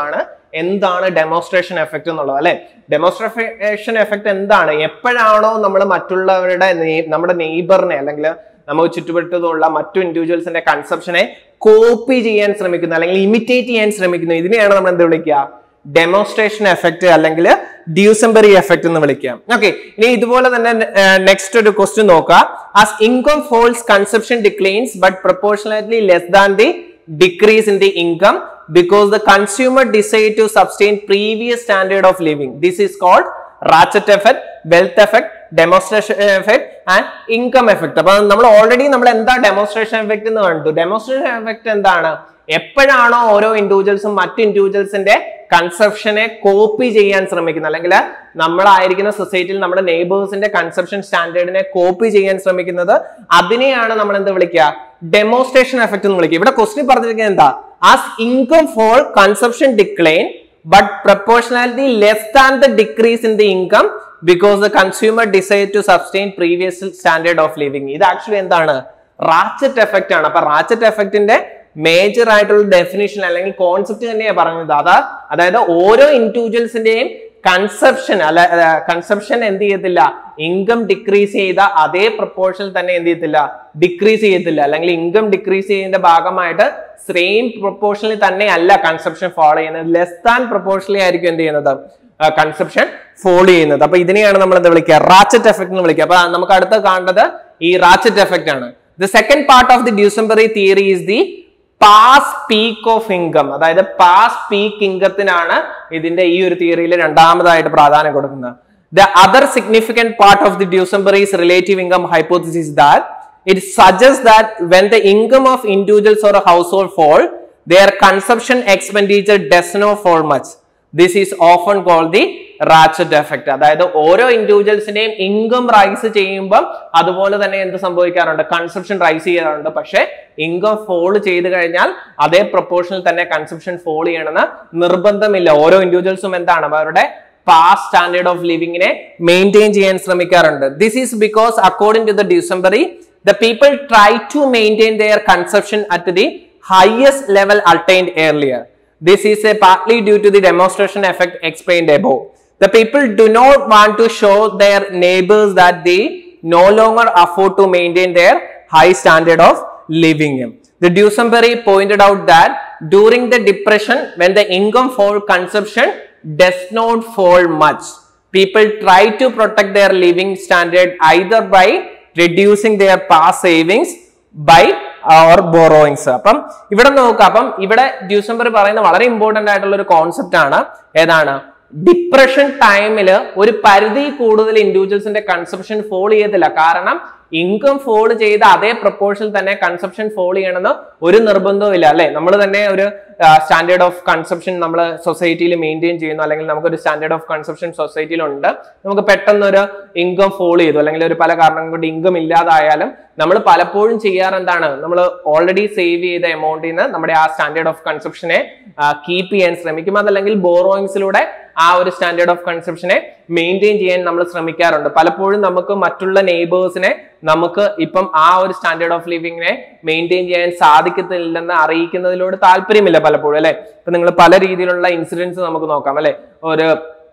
എന്താണ് ഡെമോൺസ്ട്രേഷൻ എഫക്റ്റ് എന്നുള്ളത് അല്ലെ ഡെമോൺസ്ട്രേഷൻ എഫക്റ്റ് എന്താണ് എപ്പോഴാണോ നമ്മൾ മറ്റുള്ളവരുടെ നെ- നമ്മുടെ നെയ്ബറിനെ അല്ലെങ്കിൽ നമുക്ക് ചുറ്റുപറ്റത്തുള്ള മറ്റു ഇൻഡിവിജ്വൽസിന്റെ കൺസെപ്ഷനെ കോപ്പി ചെയ്യാൻ ശ്രമിക്കുന്നു അല്ലെങ്കിൽ ഇമിറ്റേറ്റ് ചെയ്യാൻ ശ്രമിക്കുന്നു ഇതിനെയാണ് നമ്മൾ എന്ത് വിളിക്കുക ഡെമോൺസ്ട്രേഷൻ എഫക്റ്റ് അല്ലെങ്കിൽ ഡ്യൂസംബറി എഫക്റ്റ് എന്ന് വിളിക്കാം ഓക്കെ ഇനി ഇതുപോലെ തന്നെ നെക്സ്റ്റ് ഒരു ക്വസ്റ്റ്യൻ നോക്കാം as income falls consumption declines but proportionally less than the decrease in the income because the consumer decide to sustain previous standard of living. This is called ratchet effect, wealth effect, demonstration effect and income effect. അപ്പൊ നമ്മൾ already നമ്മൾ എന്താ demonstration effect എന്ന് കണ്ടു demonstration effect എന്താണ് എപ്പോഴാണോ ഓരോ ഇൻഡിവിജ്വൽസും മറ്റു ഇൻഡിവിജ്വൽസിന്റെ കൺസെപ്ഷനെ കോപ്പി ചെയ്യാൻ ശ്രമിക്കുന്നത് അല്ലെങ്കിൽ നമ്മളായിരിക്കുന്ന സൊസൈറ്റിയിൽ നമ്മുടെ നെയ്ബേഴ്സിന്റെ കൺസെപ്ഷൻ സ്റ്റാൻഡേർഡിനെ കോപ്പി ചെയ്യാൻ ശ്രമിക്കുന്നത് അതിനെയാണ് നമ്മൾ എന്ത് വിളിക്കുക ഡെമോൺസ്ട്രേഷൻ എഫക്ട് എന്ന് വിളിക്കുക ഇവിടെ ക്വസ്റ്റ്യൻ പറഞ്ഞിരിക്കുന്നത് എന്താ as income fall consumption decline but proportionality less than the decrease in the income because the consumer decide to sustain previous standard of living ഇത് ആക്ച്വലി എന്താണ് റാച്ചറ്റ് എഫക്റ്റ് ആണ് അപ്പൊ റാച്ചറ്റ് എഫക്റ്റിന്റെ മേജർ ആയിട്ടുള്ള ഡെഫിനിഷൻ അല്ലെങ്കിൽ concept തന്നെയാണ് പറഞ്ഞത് അതാ അതായത് ഓരോ ഇൻഡിവിജ്വൽസിന്റെയും കൺസെപ്ഷൻ അല്ല കൺസെപ്ഷൻ എന്ത് ചെയ്യത്തില്ല ഇൻകം ഡിക്രീസ് ചെയ്ത അതേ പ്രപ്പോർഷൻ തന്നെ എന്ത് ചെയ്യത്തില്ല ഡിക്രീസ് ചെയ്യത്തില്ല അല്ലെങ്കിൽ ഇൻകം ഡിക്രീസ് ചെയ്യുന്നതിന്റെ ഭാഗമായിട്ട് സെയിം പ്രപ്പോർഷനിൽ തന്നെ അല്ല കൺസെപ്ഷൻ ഫോളോ ചെയ്യുന്നത് ലെസ് ദാൻ പ്രപ്പോർഷനിൽ ആയിരിക്കും എന്ത് ചെയ്യുന്നത് കൺസെപ്ഷൻ ഫോളോ ചെയ്യുന്നത് അപ്പൊ ഇതിനെയാണ് നമ്മൾ എന്താ വിളിക്കുക റാച്ചറ്റ് എഫക്ട് എന്ന് വിളിക്കുക അപ്പൊ നമുക്ക് അടുത്ത് കാണേണ്ടത് ഈ റാച്ചറ്റ് എഫക്ട് ആണ് the second part of the Duesenberry theory is the past peak of income അതായത് പാസ് പീക്ക് ഇൻകത്തിനാണ് ഇതിന്റെ ഈ ഒരു തിയറിയിൽ രണ്ടാമതായിട്ട് പ്രാധാന്യം കൊടുക്കുന്നത് the other significant part of the Duesenberry's relative income hypothesis that it suggest that when the income of individuals or household fall their consumption expenditure does not fall much this is often call the ratchet effect അതായത് ഓരോ ഇൻഡിവിജ്വൽസിന്റെയും income rise ചെയ്യുമ്പോൾ അതുപോലെ തന്നെ എന്ത് സംഭവിക്കാറുണ്ട് consumption rice ചെയ്യാറുണ്ട് പക്ഷേ income fall ചെയ്ത് കഴിഞ്ഞാൽ അതേ പ്രൊപ്പോർഷനിൽ തന്നെ കൺസംഷൻ ഫോൾ ചെയ്യണമെന്ന് നിർബന്ധമില്ല ഓരോ ഇൻഡിവിജ്വൽസും എന്താണ് അവരുടെ പാസ്റ്റ് സ്റ്റാൻഡേർഡ് ഓഫ് ലിവിങ്ങിനെ മെയിൻറ്റെയിൻ ചെയ്യാൻ ശ്രമിക്കാറുണ്ട് this is because according to the Duesenberry the people try to maintain their consumption at the highest level attained earlier. This is a partly due to the demonstration effect explained above. The people do not want to show their neighbors that they no longer afford to maintain their high standard of living. The Dusenberry pointed out that during the depression, when the income for consumption does not fall much, people try to protect their living standard either by reducing their past savings by or borrowings അപ്പം ഇവിടെ നോക്കുക അപ്പം ഇവിടെ ഡ്യൂസംബർ പറയുന്ന വളരെ important ആയിട്ടുള്ള ഒരു concept ആണ് ഏതാണ് ഡിപ്രഷൻ ടൈമിൽ ഒരു പരിധി കൂടുതൽ ഇൻഡിവിജ്വൽസിന്റെ കൺസപ്ഷൻ ഫോൾ ചെയ്യത്തില്ല കാരണം ഇൻകം ഫോൾ ചെയ്ത അതേ പ്രപ്പോർഷനിൽ തന്നെ കൺസപ്ഷൻ ഫോൾ ചെയ്യണമെന്ന് ഒരു നിർബന്ധവും ഇല്ല അല്ലെ നമ്മൾ തന്നെ ഒരു സ്റ്റാൻഡേർഡ് ഓഫ് കൺസപ്ഷൻ നമ്മൾ സൊസൈറ്റിയിൽ മെയിൻറ്റെയിൻ ചെയ്യുന്നു അല്ലെങ്കിൽ നമുക്കൊരു സ്റ്റാൻഡേർഡ് ഓഫ് കൺസപ്ഷൻ സൊസൈറ്റിയിൽ ഉണ്ട് നമുക്ക് പെട്ടെന്ന് ഒരു ഇൻകം ഫോൾ ചെയ്തു അല്ലെങ്കിൽ ഒരു പല കാരണം കൊണ്ട് ഇൻകം ഇല്ലാതായാലും നമ്മൾ പലപ്പോഴും ചെയ്യാറ് എന്താണ് നമ്മൾ ഓൾറെഡി സേവ് ചെയ്ത എമൗണ്ടിൽ നിന്ന് നമ്മുടെ ആ സ്റ്റാൻഡേർഡ് ഓഫ് കൺസപ്ഷനെ കീപ്പ് ചെയ്യാൻ ശ്രമിക്കും അതല്ലെങ്കിൽ ബോറോയിങ്സിലൂടെ ആ ഒരു സ്റ്റാൻഡേർഡ് ഓഫ് കൺസപ്ഷനെ മെയിൻറ്റെയിൻ ചെയ്യാൻ നമ്മൾ ശ്രമിക്കാറുണ്ട് പലപ്പോഴും നമുക്ക് മറ്റുള്ള നെയ്ബേഴ്സിനെ നമുക്ക് ഇപ്പം ആ ഒരു സ്റ്റാൻഡേർഡ് ഓഫ് ലിവിങ്ങിനെ മെയിൻറ്റെയിൻ ചെയ്യാൻ സാധിക്കത്തില്ലെന്ന് അറിയിക്കുന്നതിലൂടെ താല്പര്യമില്ല പലപ്പോഴും അല്ലെ ഇപ്പൊ നിങ്ങൾ പല രീതിയിലുള്ള ഇൻസിഡൻസ് നമുക്ക് നോക്കാം അല്ലെ ഒരു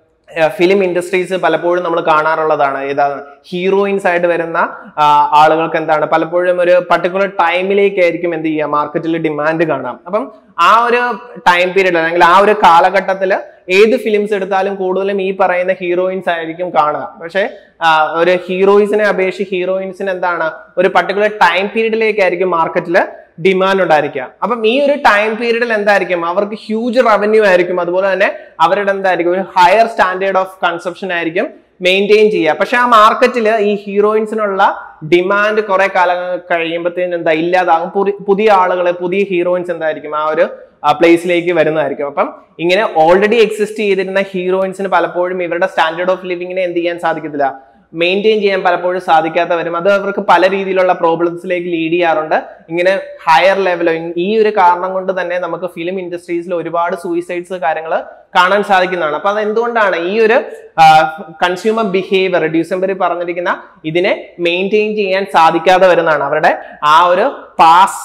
ഫിലിം ഇൻഡസ്ട്രീസ് പലപ്പോഴും നമ്മൾ കാണാറുള്ളതാണ് ഏതാണ് ഹീറോയിൻസ് ആയിട്ട് വരുന്ന ആ, ആളുകൾക്ക് എന്താണ് പലപ്പോഴും ഒരു പർട്ടിക്കുലർ ടൈമിലേക്കായിരിക്കും എന്ത് ചെയ്യുക മാർക്കറ്റിൽ ഡിമാൻഡ് കാണാം അപ്പം ആ ഒരു ടൈം പീരീഡ് അല്ലെങ്കിൽ ആ ഒരു കാലഘട്ടത്തിൽ ഏത് ഫിലിംസ് എടുത്താലും കൂടുതലും ഈ പറയുന്ന ഹീറോയിൻസ് ആയിരിക്കും കാണുക പക്ഷെ ഒരു ഹീറോയിൻസിനെ അപേക്ഷിച്ച് ഹീറോയിൻസിന് എന്താണ് ഒരു പർട്ടിക്കുലർ ടൈം പീരീഡിലേക്കായിരിക്കും മാർക്കറ്റിൽ ഡിമാൻഡ് ഉണ്ടായിരിക്കുക അപ്പം ഈ ഒരു ടൈം പീരീഡിൽ എന്തായിരിക്കും അവർക്ക് ഹ്യൂജ് റവന്യൂ ആയിരിക്കും അതുപോലെ തന്നെ അവരുടെ എന്തായിരിക്കും ഒരു ഹയർ സ്റ്റാൻഡേർഡ് ഓഫ് കൺസപ്ഷൻ ആയിരിക്കും മെയിൻറ്റെയിൻ ചെയ്യുക പക്ഷെ ആ മാർക്കറ്റിൽ ഈ ഹീറോയിൻസിനുള്ള ഡിമാൻഡ് കുറെ കാലം കഴിയുമ്പോഴത്തേനും എന്താ ഇല്ലാതാകും പുതി- പുതിയ ആളുകളെ പുതിയ ഹീറോയിൻസ് എന്തായിരിക്കും ആ ഒരു പ്ലേസിലേക്ക് വരുന്നതായിരിക്കും അപ്പം ഇങ്ങനെ ഓൾറെഡി എക്സിസ്റ്റ് ചെയ്തിരുന്ന ഹീറോയിൻസിന് പലപ്പോഴും ഇവരുടെ സ്റ്റാൻഡേർഡ് ഓഫ് ലിവിങ്ങിനെ എന്ത് ചെയ്യാൻ സാധിക്കത്തില്ല മെയിൻറ്റെയിൻ ചെയ്യാൻ പലപ്പോഴും സാധിക്കാത്ത വരും അത് അവർക്ക് പല രീതിയിലുള്ള പ്രോബ്ലംസിലേക്ക് ലീഡ് ചെയ്യാറുണ്ട് ഇങ്ങനെ ഹയർ ലെവലോ ഈ ഒരു കാരണം കൊണ്ട് തന്നെ നമുക്ക് ഫിലിം ഇൻഡസ്ട്രീസിൽ ഒരുപാട് സൂയിസൈഡ്സ് കാര്യങ്ങൾ കാണാൻ സാധിക്കുന്നതാണ് അപ്പൊ അത് എന്തുകൊണ്ടാണ് ഈ ഒരു കൺസ്യൂമർ ബിഹേവിയർ ഡിസംബറിൽ പറഞ്ഞിരിക്കുന്ന ഇതിനെ മെയിൻറ്റെയിൻ ചെയ്യാൻ സാധിക്കാതെ വരുന്നതാണ് അവരുടെ ആ ഒരു പാസ്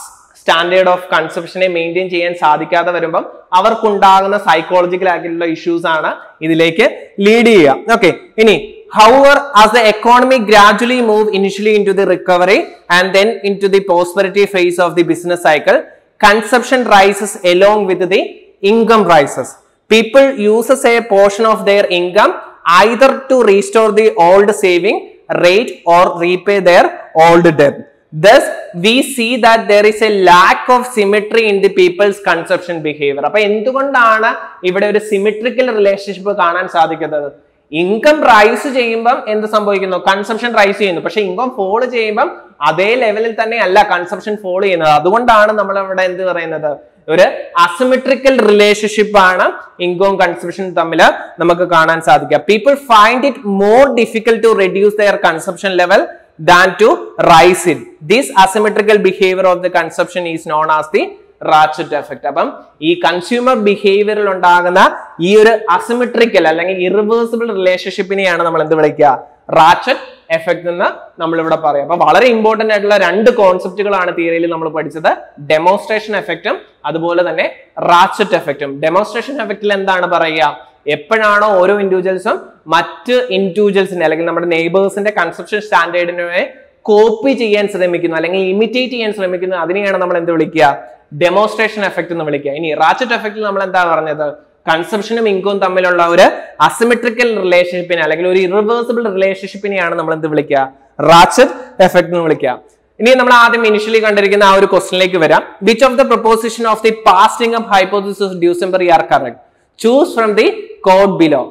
സ്റ്റാൻഡേർഡ് ഓഫ് കൺസപ്ഷനെ മെയിൻറ്റെയിൻ ചെയ്യാൻ സാധിക്കാതെ വരുമ്പം അവർക്കുണ്ടാകുന്ന സൈക്കോളജിക്കൽ ആയിട്ടുള്ള ഇഷ്യൂസ് ആണ് ഇതിലേക്ക് ലീഡ് ചെയ്യുക ഓക്കെ ഇനി However, as the economy gradually move initially into the recovery and then into the prosperity phase of the business cycle, consumption rises along with the income rises. People uses a portion of their income either to restore the old saving rate or repay their old debt. Thus, we see that there is a lack of symmetry in the people's consumption behavior. അപ്പൊ എന്തുകൊണ്ടാണ് ഇവിടെ ഒരു symmetrical relationship കാണാൻ സാധിക്കുന്നത് income rice ചെയ്യുമ്പം എന്ത് സംഭവിക്കുന്നു consumption rice ചെയ്യുന്നു പക്ഷെ ഇൻകം ഫോൾ ചെയ്യുമ്പം അതേ ലെവലിൽ തന്നെ അല്ല കൺസംഷൻ ഫോൾ ചെയ്യുന്നത് അതുകൊണ്ടാണ് നമ്മൾ ഇവിടെ എന്ത് പറയുന്നത് ഒരു അസിമെട്രിക്കൽ റിലേഷൻഷിപ്പ് ആണ് ഇൻകവും കൺസംഷൻ തമ്മിൽ നമുക്ക് കാണാൻ സാധിക്കുക people find it more difficult to reduce their consumption level than to rise it this asymmetrical behaviour of the consumption is known as the ratchet effect അപ്പം ഈ കൺസ്യൂമർ ബിഹേവിയറിൽ ഉണ്ടാകുന്ന ഈ ഒരു അസിമെട്രിക്കൽ അല്ലെങ്കിൽ ഇറിവേഴ്സിബിൾ റിലേഷൻഷിപ്പിനെയാണ് നമ്മൾ എന്ത് വിളിക്കുക റാച്ചറ്റ് എഫക്ട് എന്ന് നമ്മൾ ഇവിടെ പറയാം അപ്പൊ വളരെ ഇമ്പോർട്ടന്റ് ആയിട്ടുള്ള രണ്ട് കോൺസെപ്റ്റുകളാണ് തിയറിയിൽ നമ്മൾ പഠിച്ചത് ഡെമോൺസ്ട്രേഷൻ എഫക്റ്റും അതുപോലെ തന്നെ റാച്ചറ്റ് എഫക്റ്റും ഡെമോൺസ്ട്രേഷൻ എഫക്റ്റിൽ എന്താണ് പറയുക എപ്പോഴാണോ ഓരോ ഇൻഡിവിജ്വൽസും മറ്റ് ഇൻഡിവിജ്വൽസിന്റെ അല്ലെങ്കിൽ നമ്മുടെ നെയ്ബേഴ്സിന്റെ കൺസെപ്ഷൻ സ്റ്റാൻഡേർഡിനെ കോപ്പി ചെയ്യാൻ ശ്രമിക്കുന്നു അല്ലെങ്കിൽ ഇമിറ്റേറ്റ് ചെയ്യാൻ ശ്രമിക്കുന്നു അതിനെയാണ് നമ്മൾ എന്ത് വിളിക്കുക ഡെമോൺസ്ട്രേഷൻ എഫക്ട് എന്ന് വിളിക്കുക ഇനി റാച്ചറ്റ് എഫക്റ്റിൽ നമ്മൾ എന്താ പറഞ്ഞത് കൺസംഷനും ഇൻകവും തമ്മിലുള്ള ഒരു അസിമെട്രിക്കൽ റിലേഷൻഷിപ്പിനെ അല്ലെങ്കിൽ ഒരു ഇറിവേഴ്സിബിൾ റിലേഷൻഷിപ്പിനെയാണ് നമ്മൾ എന്ത് വിളിക്കുക റാച്ചറ്റ് എഫക്ട് എന്ന് വിളിക്കുക ഇനി നമ്മൾ ആദ്യം ഇനിഷ്യലി കണ്ടിരിക്കുന്ന ആ ഒരു ക്വസ്റ്റിനിലേക്ക് വരാം which of the proposition of the past income hypothesis Duesenberry are correct choose from the code below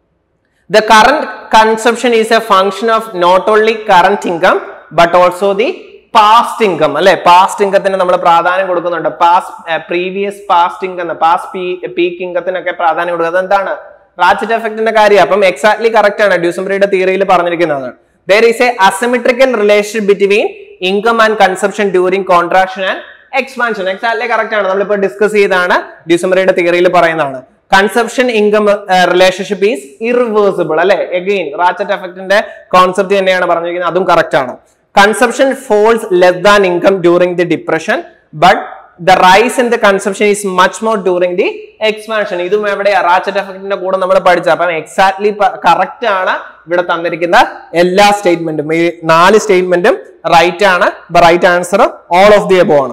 The current consumption is a function of not only current income but also the past income അല്ലെ past ഇൻകത്തിന് നമ്മൾ പ്രാധാന്യം കൊടുക്കുന്നുണ്ട് past previous past income past peak ഇൻകത്തിനൊക്കെ പ്രാധാന്യം കൊടുക്കുന്നത് എന്താണ് ratchet എഫക്റ്റിന്റെ കാര്യം അപ്പം എക്സാക്ട്ലി കറക്റ്റ് ആണ് ഡ്യൂസംബ്രിയുടെ തിയറിയിൽ പറഞ്ഞിരിക്കുന്നത് there is a asymmetrical relation between income and consumption during contraction and expansion exactly correct ആണ് നമ്മളിപ്പോൾ ഡിസ്കസ് ചെയ്താണ് ഡ്യൂസംബ്രിയുടെ തിയറിയിൽ പറയുന്നതാണ് consumption income relationship is irreversible അല്ലെ എഗെയിൻ റാച്ചറ്റ് എഫക്റ്റിന്റെ കോൺസെപ്റ്റ് തന്നെയാണ് പറഞ്ഞിരിക്കുന്നത് അതും കറക്റ്റ് ആണ് consumption falls less than income during the depression but the rise in the consumption is much more during the expansion ഇതും എവിടെ റാച്ചറ്റ് എഫക്റ്റിന്റെ കൂടെ നമ്മൾ പഠിച്ച അപ്പം എക്സാക്ട്ലി കറക്റ്റ് ആണ് ഇവിടെ തന്നിരിക്കുന്ന എല്ലാ സ്റ്റേറ്റ്മെന്റും ഈ നാല് സ്റ്റേറ്റ്മെന്റും റൈറ്റ് ആണ് right answer all of the above ആണ്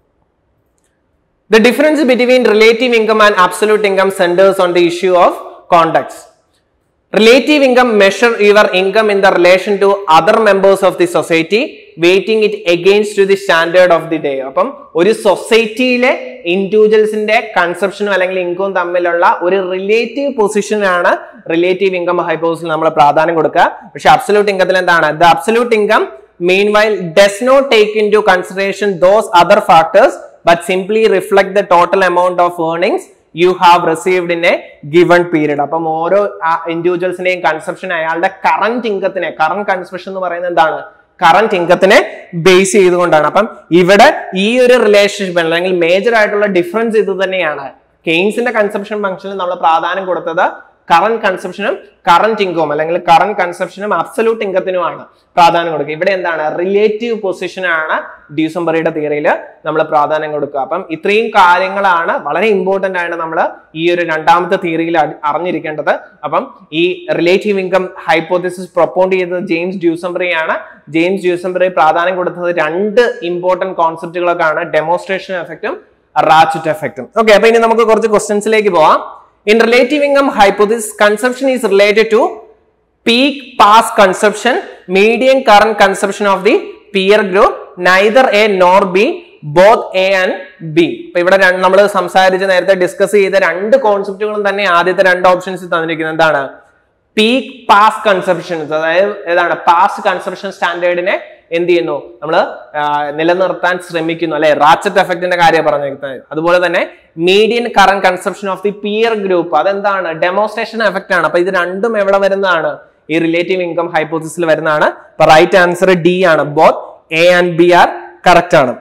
The difference between relative income and absolute income centers on the issue of context. Relative income measure your income in the relation to other members of the society, weighting it against to the standard of the day. അപ്പം ഒരു സൊസൈറ്റിയിലെ ഇൻഡിവിജ്വൽസിന്റെ കൺസെപ്ഷനും അല്ലെങ്കിൽ ഇൻകവും തമ്മിലുള്ള ഒരു relative പൊസിഷനാണ് relative income ഹൈപ്പോസിൽ നമ്മൾ പ്രാധാന്യം കൊടുക്കുക പക്ഷെ അബ്സല്യൂട്ട് ഇൻകത്തിൽ എന്താണ് the absolute income meanwhile does not take into consideration those other factors but simply reflect the total amount of earnings you have received in a given period അപ്പം ഓരോ ഇൻഡിവിജ്വൽസിന്റെയും കൺസെപ്ഷൻ അയാളുടെ current ഇൻകത്തിനെ current consumption എന്ന് പറയുന്നത് എന്താണ് current ഇൻകത്തിനെ base ചെയ്തുകൊണ്ടാണ് അപ്പം ഇവിടെ ഈ ഒരു റിലേഷൻഷിപ്പ് അല്ലെങ്കിൽ മേജർ ആയിട്ടുള്ള ഡിഫറൻസ് ഇത് തന്നെയാണ് കെയ്ൻസിന്റെ കൺസെപ്ഷൻ ഫംഗ്ഷനിൽ നമ്മൾ പ്രാധാന്യം കൊടുത്തത് കറന്റ് കൺസെപ്ഷനും കറന്റ് ഇൻകവും അല്ലെങ്കിൽ കറന്റ് കൺസെപ്ഷനും അബ്സല്യൂട്ട് ഇൻകത്തിനുമാണ് പ്രാധാന്യം കൊടുക്കുക ഇവിടെ എന്താണ് റിലേറ്റീവ് പൊസിഷൻ ആണ് ഡ്യൂസംബറിയുടെ തിയറിയിൽ നമ്മൾ പ്രാധാന്യം കൊടുക്കുക അപ്പം ഇത്രയും കാര്യങ്ങളാണ് വളരെ ഇമ്പോർട്ടന്റ് ആണ് നമ്മൾ ഈ ഒരു രണ്ടാമത്തെ തിയറിയിൽ അറിഞ്ഞിരിക്കേണ്ടത് അപ്പം ഈ റിലേറ്റീവ് ഇൻകം ഹൈപ്പോത്തിസിസ് പ്രൊപ്പോണ്ട് ചെയ്തത് ജെയിംസ് ഡ്യൂസംബറി ആണ് ജെയിംസ് ഡ്യൂസംബറി പ്രാധാന്യം കൊടുത്തത് രണ്ട് ഇമ്പോർട്ടന്റ് കോൺസെപ്റ്റുകൾക്കാണ് ഡെമോൺസ്ട്രേഷൻ എഫക്റ്റും റാച്ചറ്റ് എഫക്റ്റും ഓക്കെ അപ്പൊ ഇനി നമുക്ക് കുറച്ച് ക്വസ്റ്റ്യൻസിലേക്ക് പോവാം In relative income hypothesis, consumption is related to peak past consumption, median current consumption of the peer group, neither A nor B, both A and B. ഇപ്പൊ ഇവിടെ നമ്മൾ സംസാരിച്ച് നേരത്തെ ഡിസ്കസ് ചെയ്ത രണ്ട് കോൺസെപ്റ്റുകളും തന്നെ ആദ്യത്തെ രണ്ട് ഓപ്ഷൻസ് തന്നിരിക്കുന്നത് എന്താണ് പീക്ക് പാസ്റ്റ് കൺസെപ്ഷൻസ് അതായത് ഏതാണ് പാസ്റ്റ് കൺസെപ്ഷൻ സ്റ്റാൻഡേർഡിനെ എന്ത് ചെയ്യുന്നു നമ്മൾ നിലനിർത്താൻ ശ്രമിക്കുന്നു അല്ലെ റാച്ചറ്റ് എഫക്റ്റിന്റെ കാര്യം പറഞ്ഞിരിക്കുന്നത് അതുപോലെ തന്നെ median current consumption of the peer group അതെന്താണ് ഡെമോൺസ്ട്രേഷൻ എഫക്റ്റ് ആണ് അപ്പൊ ഇത് രണ്ടും എവിടെ വരുന്നതാണ് ഈ റിലേറ്റീവ് ഇൻകം ഹൈപ്പോസിസിൽ വരുന്നതാണ് അപ്പൊ റൈറ്റ് ആൻസർ ഡി ആണ് both A and B are correct ആണ്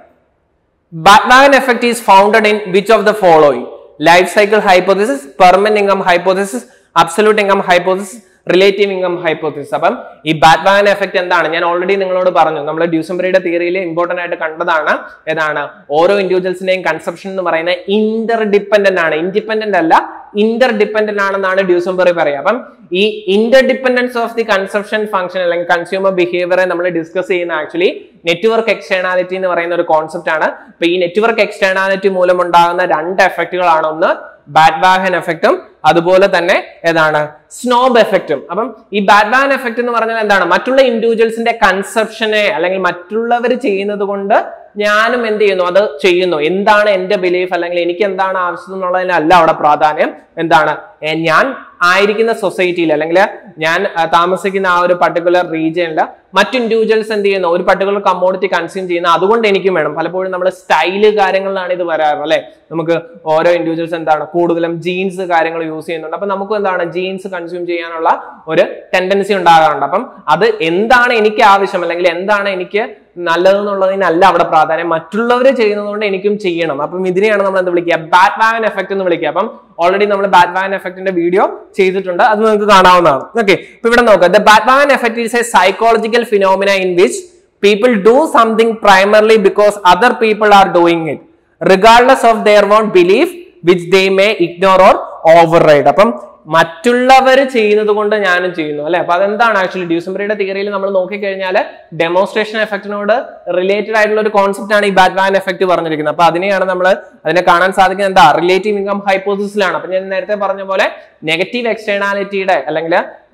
bandwagon effect is founded in which of the following life cycle hypothesis permanent income hypothesis absolute income hypothesis relative income hypothesis അപ്പം ഈ bat bandwagon effect എന്താണ് ഞാൻ already നിങ്ങളോട് പറഞ്ഞു നമ്മൾ ഡ്യൂസംബറിയുടെ തിയറിയിൽ important ആയിട്ട് കണ്ടതാണ് ഏതാണ് ഓരോ ഇൻഡിവിജ്വൽസിന്റെയും കൺസെപ്ഷൻ എന്ന് പറയുന്നത് ഇന്റർ ഡിപ്പെൻഡന്റ് ആണ് ഇൻഡിപെൻഡന്റ് അല്ല ഇന്റർ ഡിപ്പെൻഡന്റ് ആണെന്നാണ് ഡ്യൂസംബറി പറയുക അപ്പം ഈ interdependence of the consumption function അല്ലെങ്കിൽ കൺസ്യൂമർ ബിഹേവിയറെ നമ്മൾ ഡിസ്കസ് ചെയ്യുന്ന ആക്ച്വലി നെറ്റ്വർക്ക് എക്സ്റ്റേണാലിറ്റി എന്ന് പറയുന്ന ഒരു കോൺസെപ്റ്റ് ആണ് അപ്പൊ ഈ നെറ്റ്വർക്ക് എക്സ്റ്റേണാലിറ്റി മൂലം ഉണ്ടാകുന്ന രണ്ട് എഫക്റ്റുകളാണ് ഒന്ന് ബാറ്റ് വാഹൻ എഫക്റ്റും അതുപോലെ തന്നെ ഏതാണ് സ്നോബ് എഫക്റ്റും അപ്പം ഈ ബാറ്റ് വാഹൻ എഫക്റ്റ് എന്ന് പറഞ്ഞാൽ എന്താണ് മറ്റുള്ള ഇൻഡിവിജ്വൽസിന്റെ കൺസെപ്ഷനെ അല്ലെങ്കിൽ മറ്റുള്ളവർ ചെയ്യുന്നത് കൊണ്ട് ഞാനും എന്ത് ചെയ്യുന്നു അത് ചെയ്യുന്നു എന്താണ് എന്റെ ബിലീഫ് അല്ലെങ്കിൽ എനിക്ക് എന്താണ് ആവശ്യം എന്നുള്ളതിനല്ല അവിടെ പ്രാധാന്യം എന്താണ് ഏ, ഞാൻ ആയിരിക്കുന്ന സൊസൈറ്റിയിൽ അല്ലെങ്കിൽ ഞാൻ ആ, താമസിക്കുന്ന ആ ഒരു പർട്ടിക്കുലർ റീജിയനിൽ മറ്റു ഇൻഡിവിജ്വൽസ് എന്ത് ചെയ്യുന്നു ഒരു പർട്ടിക്കുലർ കമ്മോഡിറ്റി കൺസ്യൂം ചെയ്യുന്ന അതുകൊണ്ട് എനിക്കും വേണം പലപ്പോഴും നമ്മൾ സ്റ്റൈല് കാര്യങ്ങളിലാണ് ഇത് വരാറ് അല്ലെ നമുക്ക് ഓരോ ഇൻഡിവിജ്വൽസ് എന്താണ് കൂടുതലും ജീൻസ് കാര്യങ്ങൾ യൂസ് ചെയ്യുന്നുണ്ട് അപ്പൊ നമുക്കും എന്താണ് ജീൻസ് കൺസ്യൂം ചെയ്യാനുള്ള ഒരു ടെൻഡൻസി ഉണ്ടാകാറുണ്ട് അപ്പം അത് എന്താണ് എനിക്ക് ആവശ്യം അല്ലെങ്കിൽ എന്താണ് എനിക്ക് നല്ലതെന്നുള്ളതിനല്ല അവിടെ പ്രാധാന്യം മറ്റുള്ളവർ ചെയ്യുന്നതുകൊണ്ട് എനിക്കും ചെയ്യണം അപ്പം ഇതിനെയാണ് നമ്മൾ എന്ത് വിളിക്കുക ബാറ്റ് വാൻ എഫക്ട് എന്ന് വിളിക്കുക അപ്പം ഓൾറെഡി നമ്മൾ ബാറ്റ് വാൻ എഫക്റ്റിന്റെ വീഡിയോ ചെയ്തിട്ടുണ്ട് അത് നിങ്ങൾക്ക് കാണാവുന്നതാണ് ഓക്കെ ഇപ്പൊ ഇവിടെ നോക്കുക the bandwagon effect is a psychological phenomena in which people do something primarily because other people are doing it regardless of their own belief which they may ignore or override അപ്പം മറ്റുള്ളവർ ചെയ്യുന്നത് കൊണ്ട് ഞാനും ചെയ്യുന്നു അല്ലെ അപ്പൊ അതെന്താണ് actually ഡ്യൂസംബറിയുടെ തിയറിയിൽ നമ്മൾ നോക്കിക്കഴിഞ്ഞാൽ ഡെമോൺസ്ട്രേഷൻ എഫക്റ്റിനോട് റിലേറ്റഡ് ആയിട്ടുള്ള ഒരു കോൺസെപ്റ്റ് ആണ് ഈ ബാറ്റ്മാൻ എഫക്ട് പറഞ്ഞിരിക്കുന്നത് അപ്പൊ അതിനെയാണ് നമ്മൾ അതിനെ കാണാൻ സാധിക്കുന്നത് എന്താ റിലേറ്റീവ് ഇൻകം ഹൈപ്പോസിസിലാണ് അപ്പൊ ഞാൻ നേരത്തെ പറഞ്ഞ പോലെ നെഗറ്റീവ് എക്സ്റ്റേണാലിറ്റിയുടെ അല്ലെങ്കിൽ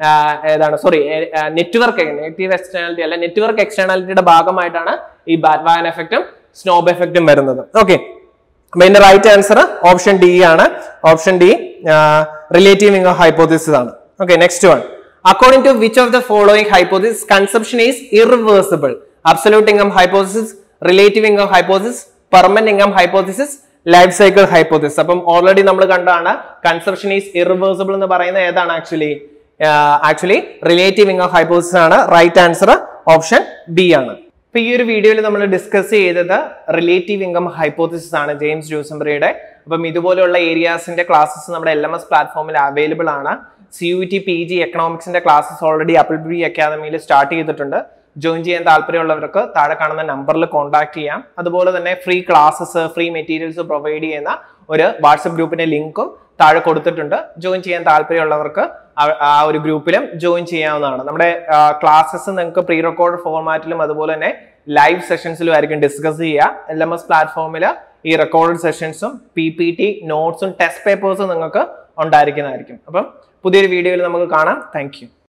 ഏതാണ് സോറി നെറ്റ്വർക്ക് നെഗറ്റീവ് എക്സ്റ്റേണാലിറ്റി അല്ല നെറ്റ്വർക്ക് എക്സ്റ്റേണാലിറ്റിയുടെ ഭാഗമായിട്ടാണ് ഈ ബാറ്റ്മാൻ എഫക്റ്റും സ്നോബ് എഫക്റ്റും വരുന്നത് ഓക്കെ അപ്പൊ ഇതിന്റെ റൈറ്റ് ആൻസർ ഓപ്ഷൻ ഡി ആണ് option D relative income hypothesis ആണ് okay next one according to which of the following hypothesis consumption is irreversible absolute income hypothesis relative income hypothesis permanent income hypothesis life cycle hypothesis അപ്പം already നമ്മൾ കണ്ടാണ് consumption is irreversible എന്ന് പറയുന്നത് ഏതാണ് actually actually relative income hypothesis ആണ് right answer option B ആണ് ഇപ്പൊ ഈ ഒരു വീഡിയോയിൽ നമ്മൾ ഡിസ്കസ് ചെയ്തത് റിലേറ്റീവ് ഇൻകം ഹൈപ്പോത്തിസിസ് ആണ് ജെയിംസ് ജൂസംബ്രിയുടെ അപ്പം ഇതുപോലെയുള്ള ഏരിയാസിന്റെ ക്ലാസ്സസ് നമ്മുടെ എൽ എം എസ് പ്ലാറ്റ്ഫോമിൽ അവൈലബിൾ ആണ് C U T P G എക്കണോമിക്സിന്റെ ക്ലാസ്സസ് ഓൾറെഡി അപ്പിൾ ബി അക്കാദമിയിൽ സ്റ്റാർട്ട് ചെയ്തിട്ടുണ്ട് ജോയിൻ ചെയ്യാൻ താല്പര്യമുള്ളവർക്ക് താഴെ കാണുന്ന നമ്പറിൽ കോൺടാക്ട് ചെയ്യാം അതുപോലെ തന്നെ free classes free materials provide ചെയ്യുന്ന ഒരു വാട്സപ്പ് ഗ്രൂപ്പിന്റെ ലിങ്കും താഴെ കൊടുത്തിട്ടുണ്ട് ജോയിൻ ചെയ്യാൻ താല്പര്യമുള്ളവർക്ക് ആ- ആ ഒരു ഗ്രൂപ്പിലും ജോയിൻ ചെയ്യാവുന്നതാണ് നമ്മുടെ ക്ലാസ്സസ് നിങ്ങൾക്ക് പ്രീ റെക്കോർഡ് ഫോർമാറ്റിലും അതുപോലെ തന്നെ ലൈവ് സെഷൻസിലും ആയിരിക്കും ഡിസ്കസ് ചെയ്യുക എൽ എം എസ് പ്ലാറ്റ്ഫോമിൽ ഈ റെക്കോർഡ് സെഷൻസും പി പി ടി നോട്ട്സും ടെസ്റ്റ് പേപ്പേഴ്സും നിങ്ങൾക്ക് ഉണ്ടായിരിക്കുന്നതായിരിക്കും അപ്പം പുതിയൊരു വീഡിയോയിൽ നമുക്ക് കാണാം താങ്ക്